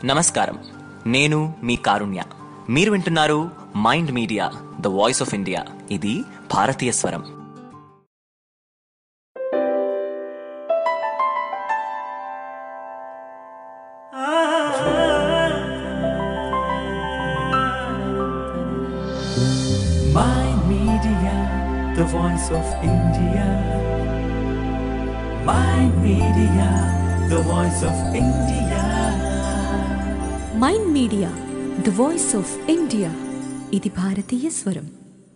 నమస్కారం నేను మీ కారుణ్య మీరు వింటున్నారు Mind Media the voice of India ఇది భారతీయ స్వరం Mind Media, the voice of India. Mind Media, the voice of India. Mind Media the voice of India ఇది భారతీయ స్వరం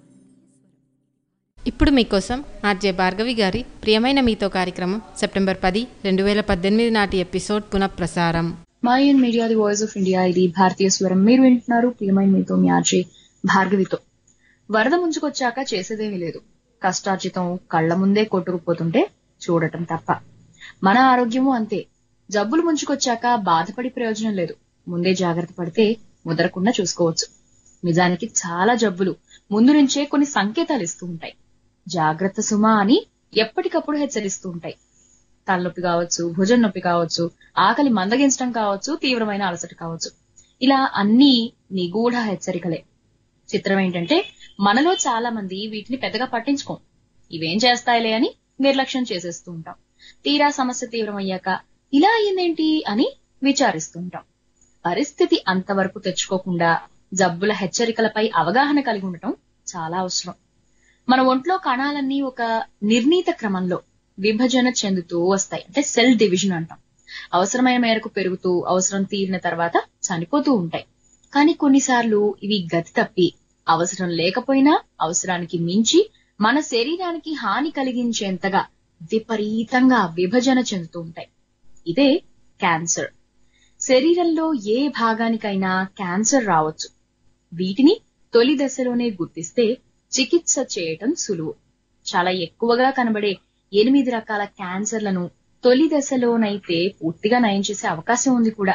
ఇప్పుడు మీకోసం ఆర్జే భార్గవి గారి ప్రియమైన మీతో కార్యక్రమం సెప్టెంబర్ పది రెండు వేల పద్దెనిమిది నాటి ఎపిసోడ్ పునఃప్రసారం Mind Media the voice of India ఇది భారతీయ స్వరం మీరు వింటున్నారు ప్రియమైన మీతో మీ ఆర్జే భార్గవితో వరద ముంచుకొచ్చాక చేసేదేమీ లేదు కష్టార్జితం కళ్ళ ముందే కొట్టుకుపోతుంటే చూడటం తప్ప మన ఆరోగ్యము అంతే జబ్బులు ముంచుకొచ్చాక బాధపడి ప్రయోజనం లేదు ముందే జాగ్రత్త పడితే ముదరకుండా చూసుకోవచ్చు నిజానికి చాలా జబ్బులు ముందు నుంచే కొన్ని సంకేతాలు ఇస్తూ ఉంటాయి జాగ్రత్త సుమా అని ఎప్పటికప్పుడు హెచ్చరిస్తూ ఉంటాయి తలనొప్పి కావచ్చు భుజం నొప్పి కావచ్చు ఆకలి మందగించడం కావచ్చు తీవ్రమైన అలసట కావచ్చు ఇలా అన్ని నిగూఢ హెచ్చరికలే చిత్రం ఏంటంటే మనలో చాలా మంది వీటిని పెద్దగా పట్టించుకోం ఇవేం చేస్తాయిలే అని నిర్లక్ష్యం చేసేస్తూ ఉంటాం తీరా సమస్య తీవ్రమయ్యాక ఇలా అయ్యిందేంటి అని విచారిస్తూ ఉంటాం పరిస్థితి అంతవరకు తెచ్చుకోకుండా జబ్బుల హెచ్చరికలపై అవగాహన కలిగి ఉండటం చాలా అవసరం మన ఒంట్లో కణాలన్నీ ఒక నిర్ణీత క్రమంలో విభజన చెందుతూ వస్తాయి అంటే సెల్ డివిజన్ అంటాం అవసరమైన మేరకు పెరుగుతూ అవసరం తీరిన తర్వాత చనిపోతూ ఉంటాయి కానీ కొన్నిసార్లు ఇవి గతి తప్పి అవసరం లేకపోయినా అవసరానికి మించి మన శరీరానికి హాని కలిగించేంతగా విపరీతంగా విభజన చెందుతూ ఉంటాయి ఇదే క్యాన్సర్ శరీరంలో ఏ భాగానికైనా క్యాన్సర్ రావచ్చు వీటిని తొలి దశలోనే గుర్తిస్తే చికిత్స చేయటం సులువు చాలా ఎక్కువగా కనబడే ఎనిమిది రకాల క్యాన్సర్లను తొలి దశలోనైతే పూర్తిగా నయం చేసే అవకాశం ఉంది కూడా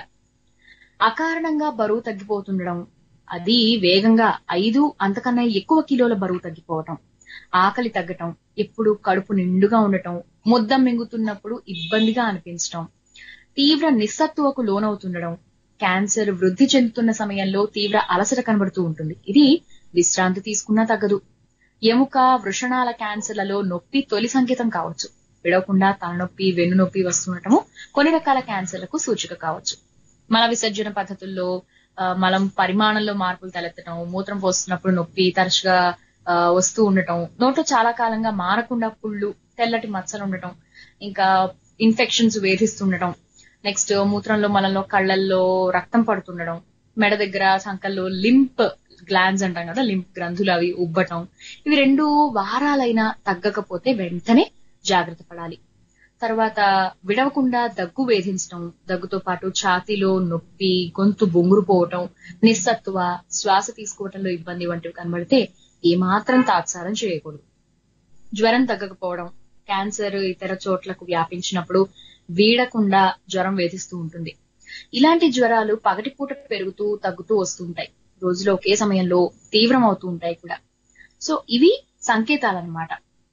అకారణంగా బరువు తగ్గిపోతుండడం అది వేగంగా ఐదు అంతకన్నా ఎక్కువ కిలోల బరువు తగ్గిపోవటం ఆకలి తగ్గటం ఎప్పుడు కడుపు నిండుగా ఉండటం ముద్దం మింగుతున్నప్పుడు ఇబ్బందిగా అనిపించటం తీవ్ర నిస్సత్తువకు లోనవుతుండడం క్యాన్సర్ వృద్ధి చెందుతున్న సమయంలో తీవ్ర అలసట కనబడుతూ ఉంటుంది ఇది విశ్రాంతి తీసుకున్నా తగ్గదు ఎముక వృషణాల క్యాన్సర్లలో నొప్పి తొలి సంకేతం కావచ్చు విడవకుండా తలనొప్పి వెన్నునొప్పి వస్తుండటము కొన్ని రకాల క్యాన్సర్లకు సూచిక కావచ్చు మల విసర్జన పద్ధతుల్లో ఆ, మలం పరిమాణంలో మార్పులు తలెత్తడం మూత్రం పోస్తున్నప్పుడు నొప్పి తరచుగా ఆ, వస్తూ ఉండటం నోట్లో చాలా కాలంగా మారకుండా పుళ్ళు తెల్లటి మచ్చలు ఉండటం ఇంకా ఇన్ఫెక్షన్స్ వేధిస్తుండటం నెక్స్ట్ మూత్రంలో మలంలో కళ్ళల్లో రక్తం పడుతుండడం మెడ దగ్గర సంకల్లో లింప్ గ్లాన్స్ అంటాం కదా లింప్ గ్రంథులు అవి ఉబ్బటం ఇవి రెండు వారాలైనా తగ్గకపోతే వెంటనే జాగ్రత్త పడాలి తర్వాత విడవకుండా దగ్గు వేధించడం దగ్గుతో పాటు ఛాతీలో నొప్పి గొంతు బొంగురుపోవటం నిస్సత్తువ శ్వాస తీసుకోవటంలో ఇబ్బంది వంటివి కనబడితే ఏమాత్రం తాత్సారం చేయకూడదు జ్వరం తగ్గకపోవడం క్యాన్సర్ ఇతర చోట్లకు వ్యాపించినప్పుడు వీడకుండా జ్వరం వేధిస్తూ ఉంటుంది ఇలాంటి జ్వరాలు పగటిపూట పెరుగుతూ తగ్గుతూ వస్తుంటాయి రోజులో ఒకే సమయంలో తీవ్రం అవుతూ ఉంటాయి కూడా సో ఇవి సంకేతాలన్నమాట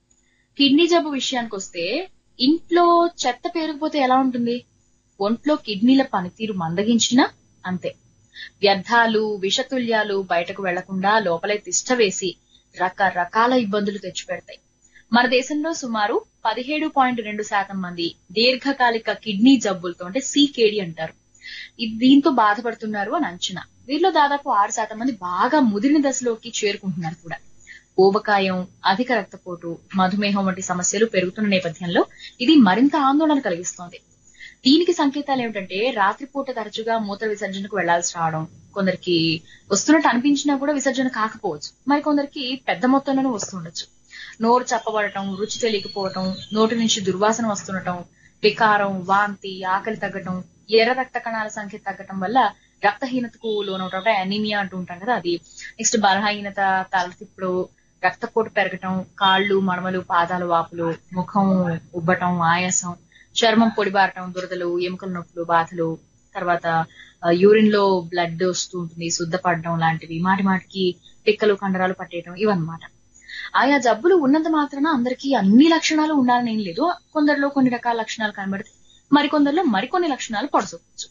కిడ్నీ జబ్బు విషయానికి వస్తే ఇంట్లో చెత్త పేరుకుపోతే ఎలా ఉంటుంది ఒంట్లో కిడ్నీల పనితీరు మందగించినా అంతే వ్యర్థాలు విషతుల్యాలు బయటకు వెళ్లకుండా లోపలే తిష్ట వేసి రకరకాల ఇబ్బందులు తెచ్చిపెడతాయి మన దేశంలో సుమారు పదిహేడు పాయింట్ రెండు శాతం మంది దీర్ఘకాలిక కిడ్నీ జబ్బులతో అంటే సీకేడి అంటారు ఇది దీంతో బాధపడుతున్నారు అని అంచనా వీరిలో దాదాపు ఆరు శాతం మంది బాగా ముదిరిన దశలోకి చేరుకుంటున్నారు కూడా ఊబకాయం అధిక రక్తపోటు మధుమేహం వంటి సమస్యలు పెరుగుతున్న నేపథ్యంలో ఇది మరింత ఆందోళన కలిగిస్తోంది దీనికి సంకేతాలు ఏమిటంటే రాత్రిపూట తరచుగా మూత్ర విసర్జనకు వెళ్లాల్సి రావడం కొందరికి వస్తున్నట్టు అనిపించినా కూడా విసర్జన కాకపోవచ్చు మరి కొందరికి పెద్ద మొత్తంలోనే వస్తుండొచ్చు నోరు చప్పబడటం రుచి తెలియకపోవటం నోటి నుంచి దుర్వాసన వస్తుండటం వికారం వాంతి ఆకలి తగ్గటం ఎర్ర రక్త కణాల సంఖ్య తగ్గటం వల్ల రక్తహీనతకు లోనవటం అంటే అనీమియా అంటూ ఉంటాం కదా అది నెక్స్ట్ బలహీనత తలతిప్పుడు రక్తపోటు పెరగటం కాళ్ళు మడమలు పాదాలు వాపులు ముఖం ఉబ్బటం ఆయాసం చర్మం పొడిబారటం దురదలు ఎముకల నొప్పులు బాధలు తర్వాత యూరిన్ లో బ్లడ్ వస్తూ ఉంటుంది శుద్ధపడడం లాంటివి మాటి మాటికి పిక్కలు కండరాలు పట్టేయటం ఇవన్నమాట ఆయా జబ్బులు ఉన్నంత మాత్రాన అందరికీ అన్ని లక్షణాలు ఉండాలని ఏం లేదు కొందరిలో కొన్ని రకాల లక్షణాలు కనబడితే మరికొందరిలో మరికొన్ని లక్షణాలు పడుకోవచ్చు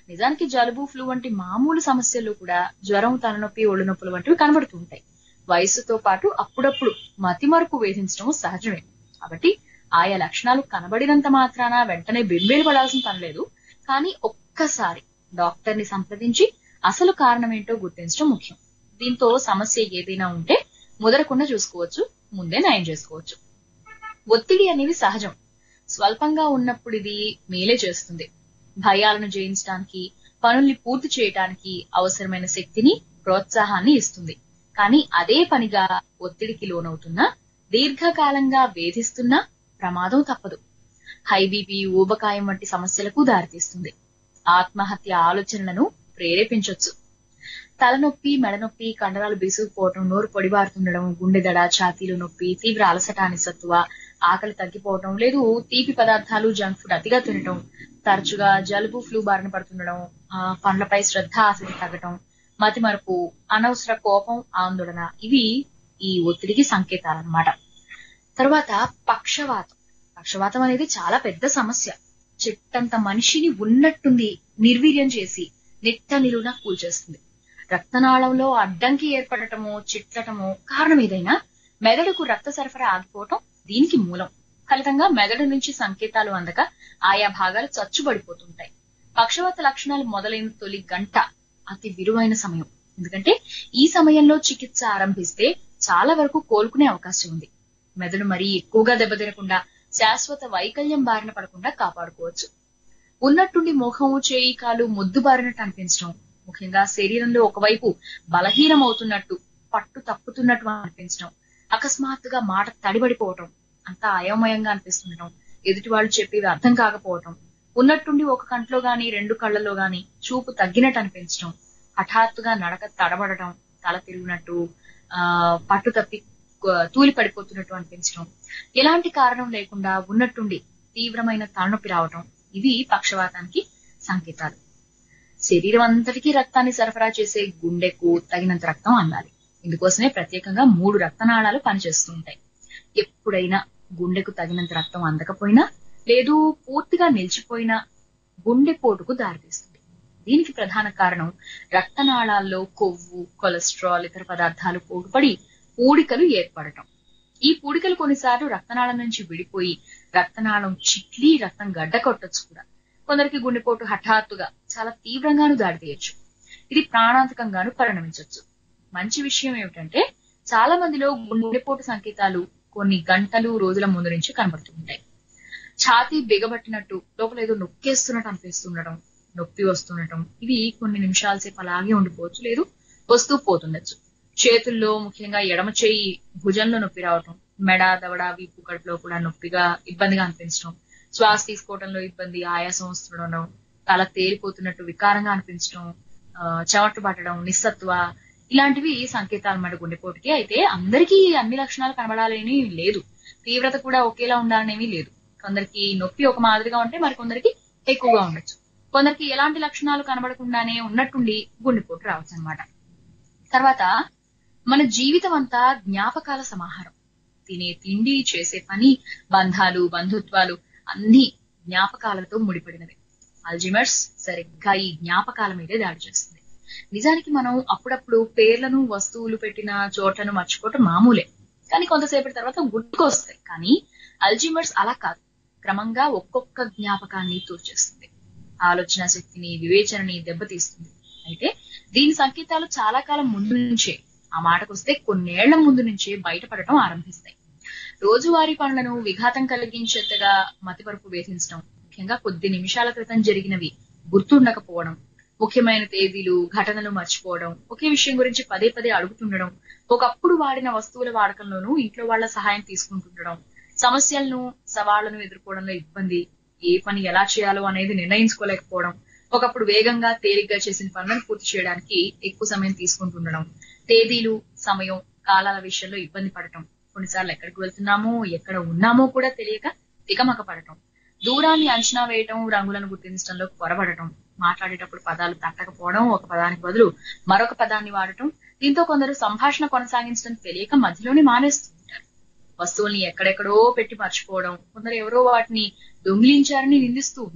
నిజానికి జలుబు ఫ్లూ వంటి మామూలు సమస్యలు కూడా జ్వరం తలనొప్పి ఒళ్ళు నొప్పులు వంటివి కనబడుతూ ఉంటాయి వయస్సుతో పాటు అప్పుడప్పుడు మతిమరుపు వేధించడం సహజమే కాబట్టి ఆయా లక్షణాలు కనబడినంత మాత్రాన వెంటనే బెంబేలు పడాల్సిన పని లేదు కానీ ఒక్కసారి డాక్టర్ ని సంప్రదించి అసలు కారణం ఏంటో గుర్తించడం ముఖ్యం దీంతో సమస్య ఏదైనా ఉంటే ముదరకుండా చూసుకోవచ్చు ముందే నయం చేసుకోవచ్చు ఒత్తిడి అనేది సహజం స్వల్పంగా ఉన్నప్పుడు ఇది మేలే చేస్తుంది భయాలను జయించడానికి పనుల్ని పూర్తి చేయడానికి అవసరమైన శక్తిని ప్రోత్సాహాన్ని ఇస్తుంది కానీ అదే పనిగా ఒత్తిడికి లోనవుతున్నా దీర్ఘకాలంగా వేధిస్తున్నా ప్రమాదం తప్పదు హై బీపీ ఊబకాయం వంటి సమస్యలకు దారితీస్తుంది ఆత్మహత్య ఆలోచనలను ప్రేరేపించొచ్చు తలనొప్పి మెడనొప్పి కండరాలు బీసుకుపోవటం నోరు పొడిబారుతుండడం గుండె దడ ఛాతీలు నొప్పి తీవ్ర అలసట నిస్సత్తువ ఆకలి తగ్గిపోవటం లేదు తీపి పదార్థాలు జంక్ ఫుడ్ అతిగా తినటం తరచుగా జలుబు ఫ్లూ బారిన పడుతుండడం ఆ, పండ్లపై శ్రద్ధ ఆసక్తి తగ్గటం మతిమరుపు అనవసర కోపం ఆందోళన ఇవి ఈ ఒత్తిడికి సంకేతాలన్నమాట తర్వాత పక్షవాతం పక్షవాతం అనేది చాలా పెద్ద సమస్య చెట్టంత మనిషిని ఉన్నట్టుండి నిర్వీర్యం చేసి నిట్ట నిలువున కూల్చేస్తుంది రక్తనాళంలో అడ్డంకి ఏర్పడటమో చిట్లటమో కారణం ఏదైనా మెదడుకు రక్త సరఫరా ఆగిపోవటం దీనికి మూలం ఫలితంగా మెదడు నుంచి సంకేతాలు అందక ఆయా భాగాలు చచ్చుబడిపోతుంటాయి పక్షవాత లక్షణాలు మొదలైన తొలి గంట అతి విలువైన సమయం ఎందుకంటే ఈ సమయంలో చికిత్స ఆరంభిస్తే చాలా వరకు కోలుకునే అవకాశం ఉంది మెదడు మరీ ఎక్కువగా దెబ్బతినకుండా శాశ్వత వైకల్యం బారిన పడకుండా కాపాడుకోవచ్చు ఉన్నట్టుండి ముఖం చేయి కాలు మొద్దు బారినట్టు అనిపించడం ముఖ్యంగా శరీరంలో ఒకవైపు బలహీనం అవుతున్నట్టు పట్టు తప్పుతున్నట్టు అనిపించడం అకస్మాత్తుగా మాట తడిబడిపోవటం అంతా అయోమయంగా అనిపిస్తుండటం ఎదుటి వాళ్ళు చెప్పేవి అర్థం కాకపోవటం ఉన్నట్టుండి ఒక కంట్లో గాని రెండు కళ్ళలో గాని చూపు తగ్గినట్టు అనిపించడం హఠాత్తుగా నడక తడబడటం తల తిరిగినట్టు ఆ పట్టు తప్పి కు- తూలి పడిపోతున్నట్టు అనిపించడం ఎలాంటి కారణం లేకుండా ఉన్నట్టుండి తీవ్రమైన తలనొప్పి రావటం ఇవి పక్షవాతానికి సంకేతాలు శరీరం అంతటికీ రక్తాన్ని సరఫరా చేసే గుండెకు తగినంత రక్తం అందాలి ఇందుకోసమే ప్రత్యేకంగా మూడు రక్తనాళాలు పనిచేస్తూ ఉంటాయి ఎప్పుడైనా గుండెకు తగినంత రక్తం అందకపోయినా లేదు పూర్తిగా నిలిచిపోయినా గుండెపోటుకు దారితీస్తుంది దీనికి ప్రధాన కారణం రక్తనాళాల్లో కొవ్వు కొలెస్ట్రాల్ ఇతర పదార్థాలు పోగుపడి పూడికలు ఏర్పడటం ఈ పూడికలు కొన్నిసార్లు రక్తనాళం నుంచి విడిపోయి రక్తనాళం చిట్లి రక్తం గడ్డ కొట్టొచ్చు కూడా కొందరికి గుండెపోటు హఠాత్తుగా చాలా తీవ్రంగాను దారితీయచ్చు ఇది ప్రాణాంతకంగాను పరిణమించవచ్చు మంచి విషయం ఏమిటంటే చాలా మందిలో గుండెపోటు సంకేతాలు కొన్ని గంటలు రోజుల ముందు నుంచి కనబడుతూ ఉంటాయి ఛాతీ బిగబట్టినట్టు లోపల ఏదో నొక్కేస్తున్నట్టు అనిపిస్తుండటం నొప్పి వస్తుండటం ఇవి కొన్ని నిమిషాల సేపు అలాగే ఉండిపోవచ్చు లేదు వస్తూ పోతుండొచ్చు చేతుల్లో ముఖ్యంగా ఎడమ చేయి భుజంలో నొప్పి రావటం మెడ దవడ వీపు కడుపులో కూడా నొప్పిగా ఇబ్బందిగా అనిపించడం శ్వాస తీసుకోవడంలో ఇబ్బంది ఆయాసం వస్తుండడం తల తేలిపోతున్నట్టు వికారంగా అనిపించడం ఆ, చెమట పట్టడం నిస్సత్వ ఇలాంటివి సంకేతాలు మన గుండెపోటుకి అయితే అందరికీ అన్ని లక్షణాలు కనబడాలని లేదు తీవ్రత కూడా ఒకేలా ఉండాలనేమీ లేదు కొందరికి నొప్పి ఒక మాదిరిగా ఉంటే మరి కొందరికి ఎక్కువగా ఉండొచ్చు కొందరికి ఎలాంటి లక్షణాలు కనబడకుండానే ఉన్నట్టుండి గుండెపోటు రావచ్చు అన్నమాట తర్వాత మన జీవితం అంతా జ్ఞాపకాల సమాహారం తినే తిండి చేసే పని బంధాలు బంధుత్వాలు అన్ని జ్ఞాపకాలతో ముడిపడినవి అల్జిమర్స్ సరిగ్గా ఈ జ్ఞాపకాల మీదే దాడి చేస్తుంది నిజానికి మనం అప్పుడప్పుడు పేర్లను వస్తువులు పెట్టిన చోట్లను మర్చిపోవటం మామూలే కానీ కొంతసేపటి తర్వాత గుర్తుకొస్తాయి కానీ అల్జిమర్స్ అలా కాదు క్రమంగా ఒక్కొక్క జ్ఞాపకాన్ని తూర్చేస్తుంది ఆలోచన శక్తిని వివేచనని దెబ్బతీస్తుంది అయితే దీని సంకేతాలు చాలా కాలం ముందు నుంచే ఆ మాటకొస్తే కొన్నేళ్ల ముందు నుంచే బయటపడటం ఆరంభిస్తాయి రోజువారీ పనులను విఘాతం కలిగించేంతగా మతిపరుపు వేధించడం ముఖ్యంగా కొద్ది నిమిషాల క్రితం జరిగినవి గుర్తుండకపోవడం ముఖ్యమైన తేదీలు ఘటనలు మర్చిపోవడం ఒకే విషయం గురించి పదే పదే అడుగుతుండడం ఒకప్పుడు వాడిన వస్తువుల వాడకంలోనూ ఇంట్లో వాళ్ళ సహాయం తీసుకుంటుండడం సమస్యలను సవాళ్లను ఎదుర్కోవడంలో ఇబ్బంది ఏ పని ఎలా చేయాలో అనేది నిర్ణయించుకోలేకపోవడం ఒకప్పుడు వేగంగా తేలిగ్గా చేసిన పనులను పూర్తి చేయడానికి ఎక్కువ సమయం తీసుకుంటుండడం తేదీలు సమయం కాలాల విషయంలో ఇబ్బంది పడటం కొన్నిసార్లు ఎక్కడికి వెళ్తున్నామో ఎక్కడ ఉన్నామో కూడా తెలియక తికమక పడటం దూరాన్ని అంచనా వేయటం రంగులను గుర్తించడంలో పొరబడటం మాట్లాడేటప్పుడు పదాలు తట్టకపోవడం ఒక పదానికి బదులు మరొక పదాన్ని వాడటం దీంతో కొందరు సంభాషణ కొనసాగించడం తెలియక మధ్యలోనే మానేస్తూ ఉంటారు వస్తువుల్ని ఎక్కడెక్కడో పెట్టి మర్చిపోవడం కొందరు ఎవరో వాటిని దొంగిలించారని నిందిస్తూ ఉంటారు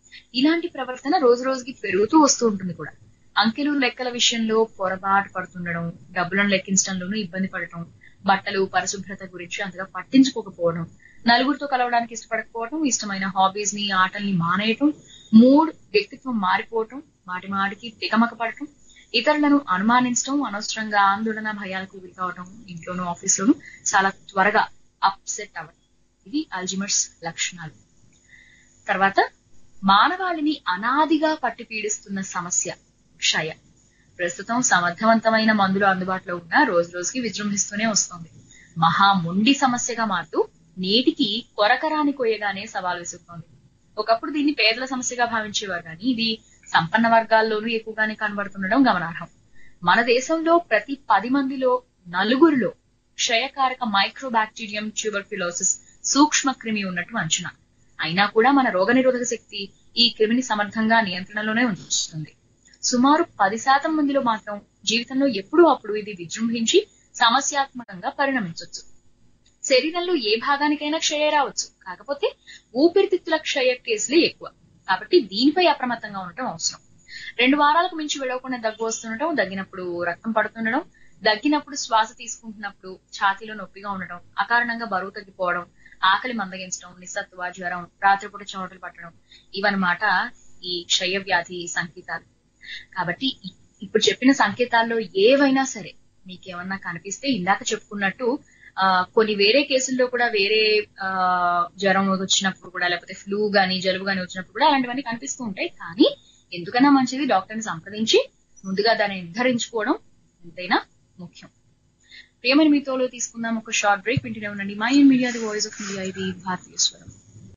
ఇలాంటి ప్రవర్తన రోజు రోజుకి పెరుగుతూ వస్తూ ఉంటుంది కూడా అంకెలు లెక్కల విషయంలో పొరపాటు పడుతుండడం డబ్బులను లెక్కించడంలోనూ ఇబ్బంది పడటం బట్టలు పరిశుభ్రత గురించి అంతగా పట్టించుకోకపోవడం నలుగురితో కలవడానికి ఇష్టపడకపోవడం ఇష్టమైన హాబీస్ ని ఆటల్ని మానేయటం మూడ్ వ్యక్తిత్వం మారిపోవటం మాటి మాటికి తికమక పడటం ఇతరులను అనుమానించడం అనవసరంగా ఆందోళన భయాలకు గురి కావడం ఇంట్లోనూ ఆఫీస్ లోనూ చాలా త్వరగా అప్సెట్ అవ్వడం ఇవి అల్జిమర్స్ లక్షణాలు తర్వాత మానవాళిని అనాదిగా పట్టి పీడిస్తున్న సమస్య క్షయ ప్రస్తుతం సమర్థవంతమైన మందులు అందుబాటులో ఉన్న రోజు రోజుకి విజృంభిస్తూనే వస్తోంది మహా మొండి సమస్యగా మారుతూ నేటికి కొరకరాని కొయ్యగానే సవాల్ విసురుతోంది ఒకప్పుడు దీన్ని పేదల సమస్యగా భావించేవారు కానీ ఇది సంపన్న వర్గాల్లోనూ ఎక్కువగానే కనబడుతుండడం గమనార్హం మన దేశంలో ప్రతి పది మందిలో నలుగురిలో క్షయకారక మైక్రోబాక్టీరియం ట్యూబర్క్యులోసిస్ సూక్ష్మ క్రిమి ఉన్నట్టు అంచనా అయినా కూడా మన రోగనిరోధక శక్తి ఈ క్రిమిని సమర్థంగా నియంత్రణలోనే ఉంచుతుంది సుమారు పది శాతం మందిలో మాత్రం జీవితంలో ఎప్పుడూ అప్పుడు ఇది విజృంభించి సమస్యాత్మకంగా పరిణమించవచ్చు శరీరంలో ఏ భాగానికైనా క్షయ రావచ్చు కాకపోతే ఊపిరితిత్తుల క్షయ కేసులే ఎక్కువ కాబట్టి దీనిపై అప్రమత్తంగా ఉండటం అవసరం రెండు వారాలకు మించి విడవకుండా దగ్గు వస్తుండటం దగ్గినప్పుడు రక్తం పడుతుండడం దగ్గినప్పుడు శ్వాస తీసుకుంటున్నప్పుడు ఛాతీలో నొప్పిగా ఉండడం అకారణంగా బరువు తగ్గిపోవడం ఆకలి మందగించడం నిస్సత్వ జ్వరం రాత్రిపూట చెమటలు పట్టడం ఇవన్నమాట ఈ క్షయ వ్యాధి సంకేతాలు కాబట్టి ఇ- ఇప్పుడు చెప్పిన సంకేతాల్లో ఏవైనా సరే మీకేమన్నా కనిపిస్తే ఇందాక చెప్పుకున్నట్టు ఆ కొన్ని వేరే కేసుల్లో కూడా వేరే ఆ జ్వరం వచ్చినప్పుడు కూడా లేకపోతే ఫ్లూ గానీ జలుబు గానీ వచ్చినప్పుడు కూడా అలాంటివన్నీ కనిపిస్తూ ఉంటాయి కానీ ఎందుకన్నా మంచిది డాక్టర్ని సంప్రదించి ముందుగా దాన్ని నిర్ధారించుకోవడం ఎంతైనా ముఖ్యం ప్రియమైన మీతోలో తీసుకుందాం ఒక షార్ట్ బ్రేక్ వింటూనే ఉండండి Mind Media the voice of India ఇది భారతీయ స్వరం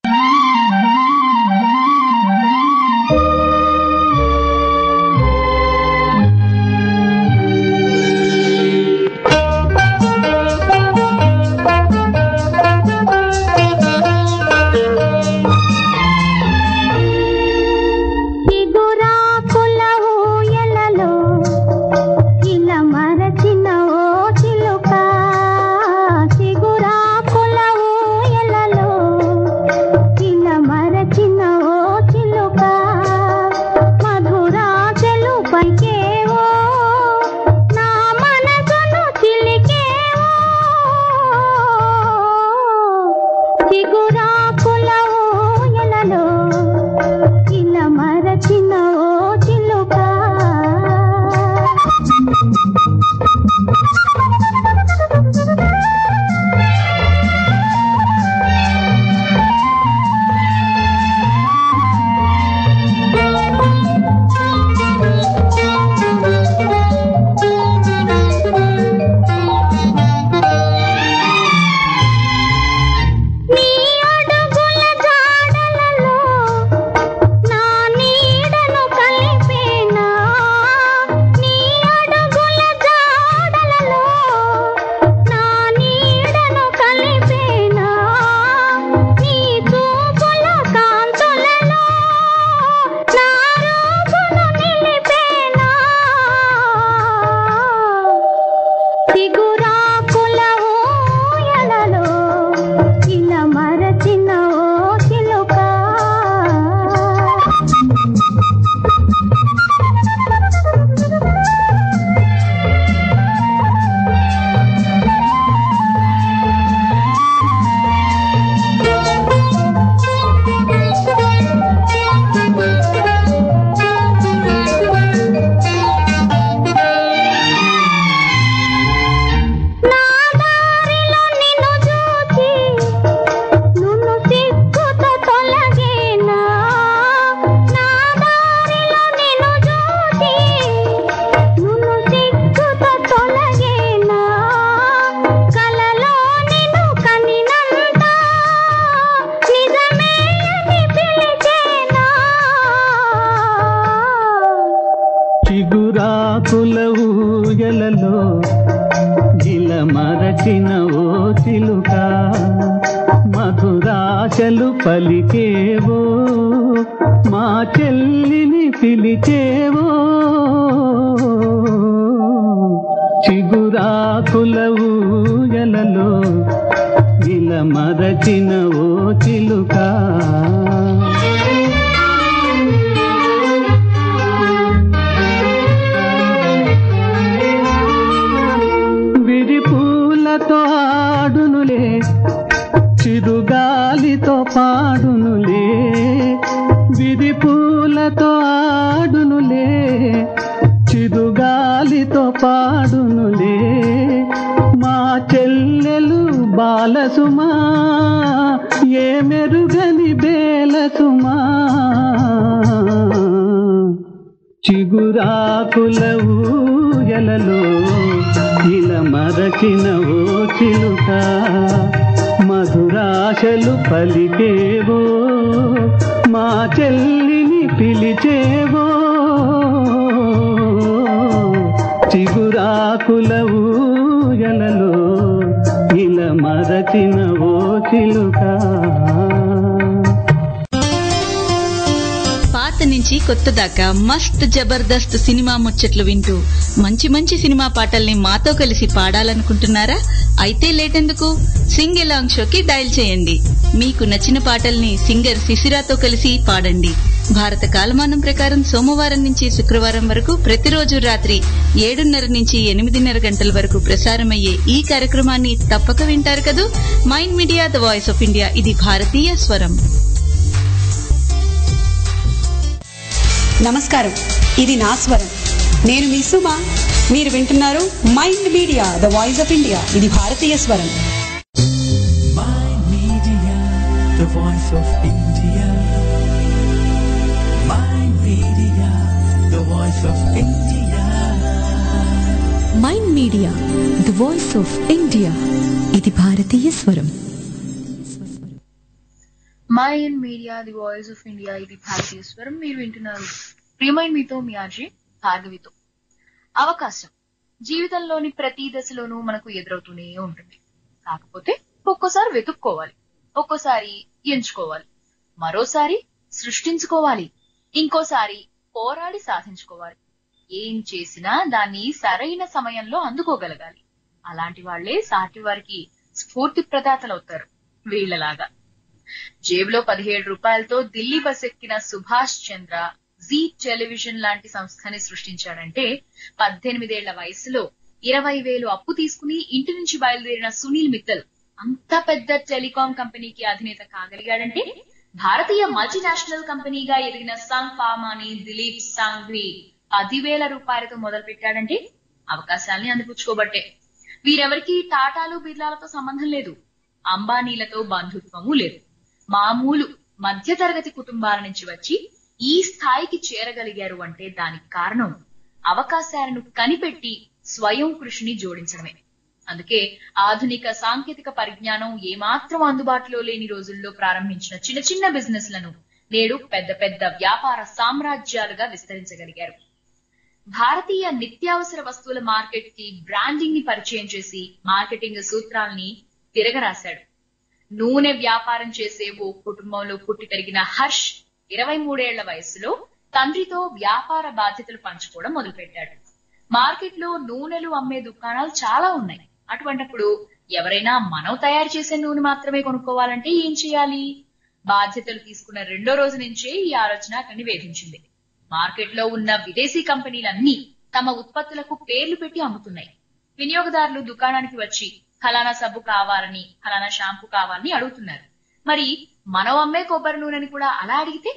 చిగురాకుల ఊయలలో ఇలా మరచిన ఓ చిలుక చిగురాకుల ఊయలలో ఇలా మరచిన ఓ చిలుక మధురాజలు పలికేవో నా మనసును చిలికేవో చిగురాకుల ఊయలలో ఇలా మరచిన ఓ చిలుక నీ అడుగుల జాడలలో నా నీడను కలిపేనా నీ అడుగుల జాడలలో నా నీడను కలిపేనా నీ చూపుల కాంతులలో నా రూపును నిలిపేనా సిగురాకుల ఊయలలో ఇలా మరచిన ఓ చిలుక నా దారిలో నిన్ను చూచి నున్ను సిగ్గుతో తొలగేనా నా దారిలో నిన్ను చూచి నున్ను సిగ్గుతో తొలగేనా కలలో నిన్ను కనినంత నిజమే అని పిలిచేనా చిగురాకుల ఊయలలో గిల మరచిన ఓ చిలుక మధురాశలు పలికేవో మా చెల్లిని పిలిచేవో చిగురాకుల ఊయలలో గిల మరచిన ఓ చిలుక బాలసుమా ఏ మెరుగని బేలసుమా చిగురాకుల ఊయలలో ఇలా మరచిన ఓ చిలుక మధురాశలు పలికేవో మా చెల్లిని పిలిచేవో చిగురాకుల ఊయలలో ఇలా మరచిన ఓ చిలుక పాత నుంచి కొత్త దాకా మస్త్ జబర్దస్త్ సినిమా ముచ్చట్లు వింటూ మంచి మంచి సినిమా పాటల్ని మాతో కలిసి పాడాలనుకుంటున్నారా అయితే లేటెందుకు సింగ్ ఎలాంగ్ షోకి డయల్ చేయండి మీకు నచ్చిన పాటల్ని సింగర్ శిశిరాతో కలిసి పాడండి భారత కాలమానం ప్రకారం సోమవారం నుంచి శుక్రవారం వరకు ప్రతిరోజు రాత్రి ఏడున్నర నుంచి ఎనిమిదిన్నర గంటల వరకు ప్రసారమయ్యే ఈ కార్యక్రమాన్ని తప్పక వింటారు కదూ Mind Media the voice of India ఇది భారతీయ స్వరం నమస్కారం ఇది నా స్వరం నేను మీ సుమ మీరు వింటున్నారు Mind Media the voice of India ఇది భారతీయ స్వరం Mind Media, the voice of India. Mind Media, the voice of India. Mind Media the voice of India ఇది భారతీయ స్వరం Mind Media the voice of India ఇది భారతీయ స్వరం మీరు వింటున్నారు ప్రియమైన మీతో మీ ఆర్జీ భార్గవితో అవకాశం జీవితంలోని ప్రతి దశలోనూ మనకు ఎదురవుతూనే ఉంటుంది కాకపోతే ఒక్కోసారి వెతుక్కోవాలి ఒక్కోసారి ఎంచుకోవాలి మరోసారి సృష్టించుకోవాలి ఇంకోసారి పోరాడి సాధించుకోవాలి ఏం చేసినా దాన్ని సరైన సమయంలో అందుకోగలగాలి అలాంటి వాళ్లే సాటి వారికి స్ఫూర్తి ప్రదాతలవుతారు వీళ్ళలాగా జేబులో పదిహేడు రూపాయలతో ఢిల్లీ బస్ ఎక్కిన సుభాష్ చంద్ర జీ టెలివిజన్ లాంటి సంస్థని సృష్టించాడంటే పద్దెనిమిదేళ్ల వయసులో ఇరవై వేలు అప్పు తీసుకుని ఇంటి నుంచి బయలుదేరిన సునీల్ మిత్తల్ అంత పెద్ద టెలికాం కంపెనీకి అధినేత కాగలిగాడంటే భారతీయ మల్టీనేషనల్ కంపెనీగా ఎదిగిన సంగ్ ఫార్మాని దిలీప్ సాంఘ్వి పదివేల రూపాయలతో మొదలు పెట్టాడంటే అవకాశాల్ని అందిపుచ్చుకోబట్టే వీరెవరికి టాటాలు బిర్లాలతో సంబంధం లేదు అంబానీలతో బంధుత్వము లేదు మామూలు మధ్యతరగతి కుటుంబాల నుంచి వచ్చి ఈ స్థాయికి చేరగలిగారు అంటే దానికి కారణం అవకాశాలను కనిపెట్టి స్వయం కృషిని జోడించడమే అందుకే ఆధునిక సాంకేతిక పరిజ్ఞానం ఏమాత్రం అందుబాటులో లేని రోజుల్లో ప్రారంభించిన చిన్న చిన్న బిజినెస్లను నేడు పెద్ద పెద్ద వ్యాపార సామ్రాజ్యాలుగా విస్తరించగలిగారు భారతీయ నిత్యావసర వస్తువుల మార్కెట్ కి బ్రాండింగ్ ని పరిచయం చేసి మార్కెటింగ్ సూత్రాల్ని తిరగరాశాడు నూనె వ్యాపారం చేసే ఓ కుటుంబంలో పుట్టి పెరిగిన హర్ష్ ఇరవై మూడేళ్ల వయసులో తండ్రితో వ్యాపార బాధ్యతలు పంచుకోవడం మొదలుపెట్టాడు మార్కెట్ లో నూనెలు అమ్మే దుకాణాలు చాలా ఉన్నాయి అటువంటప్పుడు ఎవరైనా మనం తయారు చేసే నూనె మాత్రమే కొనుక్కోవాలంటే ఏం చేయాలి బాధ్యతలు తీసుకున్న రెండో రోజు నుంచే ఈ ఆలోచన అతన్ని వేధించింది మార్కెట్ లో ఉన్న విదేశీ కంపెనీలన్నీ తమ ఉత్పత్తులకు పేర్లు పెట్టి అమ్ముతున్నాయి వినియోగదారులు దుకాణానికి వచ్చి ఫలానా సబ్బు కావాలని ఫలానా షాంపూ కావాలని అడుగుతున్నారు మరి మనం అమ్మే కొబ్బరి నూనెని కూడా అలా అడిగితే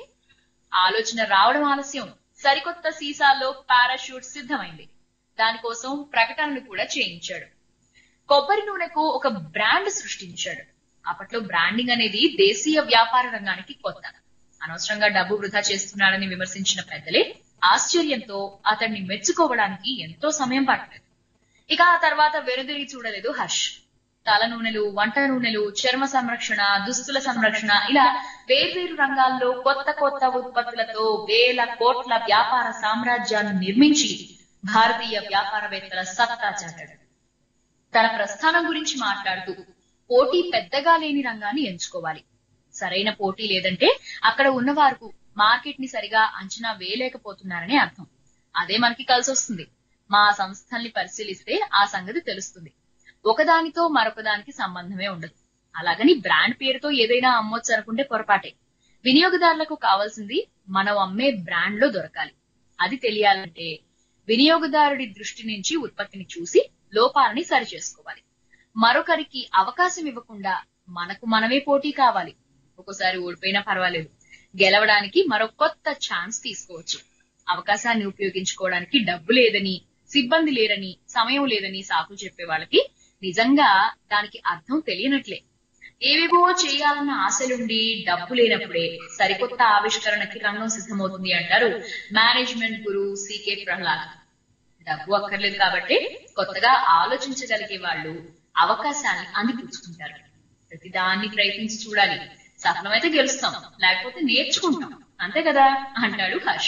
ఆలోచన రావడం ఆలస్యం సరికొత్త సీసాల్లో పారాషూట్ సిద్ధమైంది దానికోసం ప్రకటనలు కూడా చేయించాడు కొబ్బరి నూనెకు ఒక బ్రాండ్ సృష్టించాడు అప్పట్లో బ్రాండింగ్ అనేది దేశీయ వ్యాపార రంగానికి కొత్త అనవసరంగా డబ్బు వృధా చేస్తున్నాడని విమర్శించిన పెద్దలే ఆశ్చర్యంతో అతన్ని మెచ్చుకోవడానికి ఎంతో సమయం పట్టలేదు ఇక ఆ తర్వాత వెనుదిరిగి చూడలేదు హర్ష్ తల నూనెలు వంట నూనెలు చర్మ సంరక్షణ దుస్తుల సంరక్షణ ఇలా వేర్వేరు రంగాల్లో కొత్త కొత్త ఉత్పత్తులతో వేల కోట్ల వ్యాపార సామ్రాజ్యాన్ని నిర్మించి భారతీయ వ్యాపారవేత్తల సత్తా చాటాడు తన ప్రస్థానం గురించి మాట్లాడుతూ పోటీ పెద్దగా లేని రంగాన్ని ఎంచుకోవాలి సరైన పోటీ లేదంటే అక్కడ ఉన్నవారు మార్కెట్ ని సరిగా అంచనా వేయలేకపోతున్నారనే అర్థం అదే మనకి కలిసి వస్తుంది మా సంస్థల్ని పరిశీలిస్తే ఆ సంగతి తెలుస్తుంది ఒకదానితో మరొకదానికి సంబంధమే ఉండదు అలాగని బ్రాండ్ పేరుతో ఏదైనా అమ్మొచ్చు అనుకుంటే పొరపాటే వినియోగదారులకు కావాల్సింది మనం అమ్మే బ్రాండ్ లో దొరకాలి అది తెలియాలంటే వినియోగదారుడి దృష్టి నుంచి ఉత్పత్తిని చూసి లోపాలని సరిచేసుకోవాలి మరొకరికి అవకాశం ఇవ్వకుండా మనకు మనమే పోటీ కావాలి ఒక్కోసారి ఓడిపోయినా పర్వాలేదు గెలవడానికి మరో కొత్త ఛాన్స్ తీసుకోవచ్చు అవకాశాన్ని ఉపయోగించుకోవడానికి డబ్బు లేదని సిబ్బంది లేరని సమయం లేదని సాకులు చెప్పే వాళ్ళకి నిజంగా దానికి అర్థం తెలియనట్లే ఏవేవో చేయాలన్న ఆశలుండి డబ్బు లేనప్పుడే సరికొత్త ఆవిష్కరణకి రంగం సిద్ధమవుతుంది అంటారు మేనేజ్మెంట్ గురు సికే ప్రహ్లాద్ డబ్బు అక్కర్లేదు కాబట్టి కొత్తగా ఆలోచించగలిగే వాళ్ళు అవకాశాన్ని అందిపుచ్చుకుంటారు ప్రతిదాన్ని ప్రయత్నించి చూడాలి సఫలమైతే గెలుస్తాం లేకపోతే నేర్చుకుంటాం అంతే కదా అంటాడు హర్ష్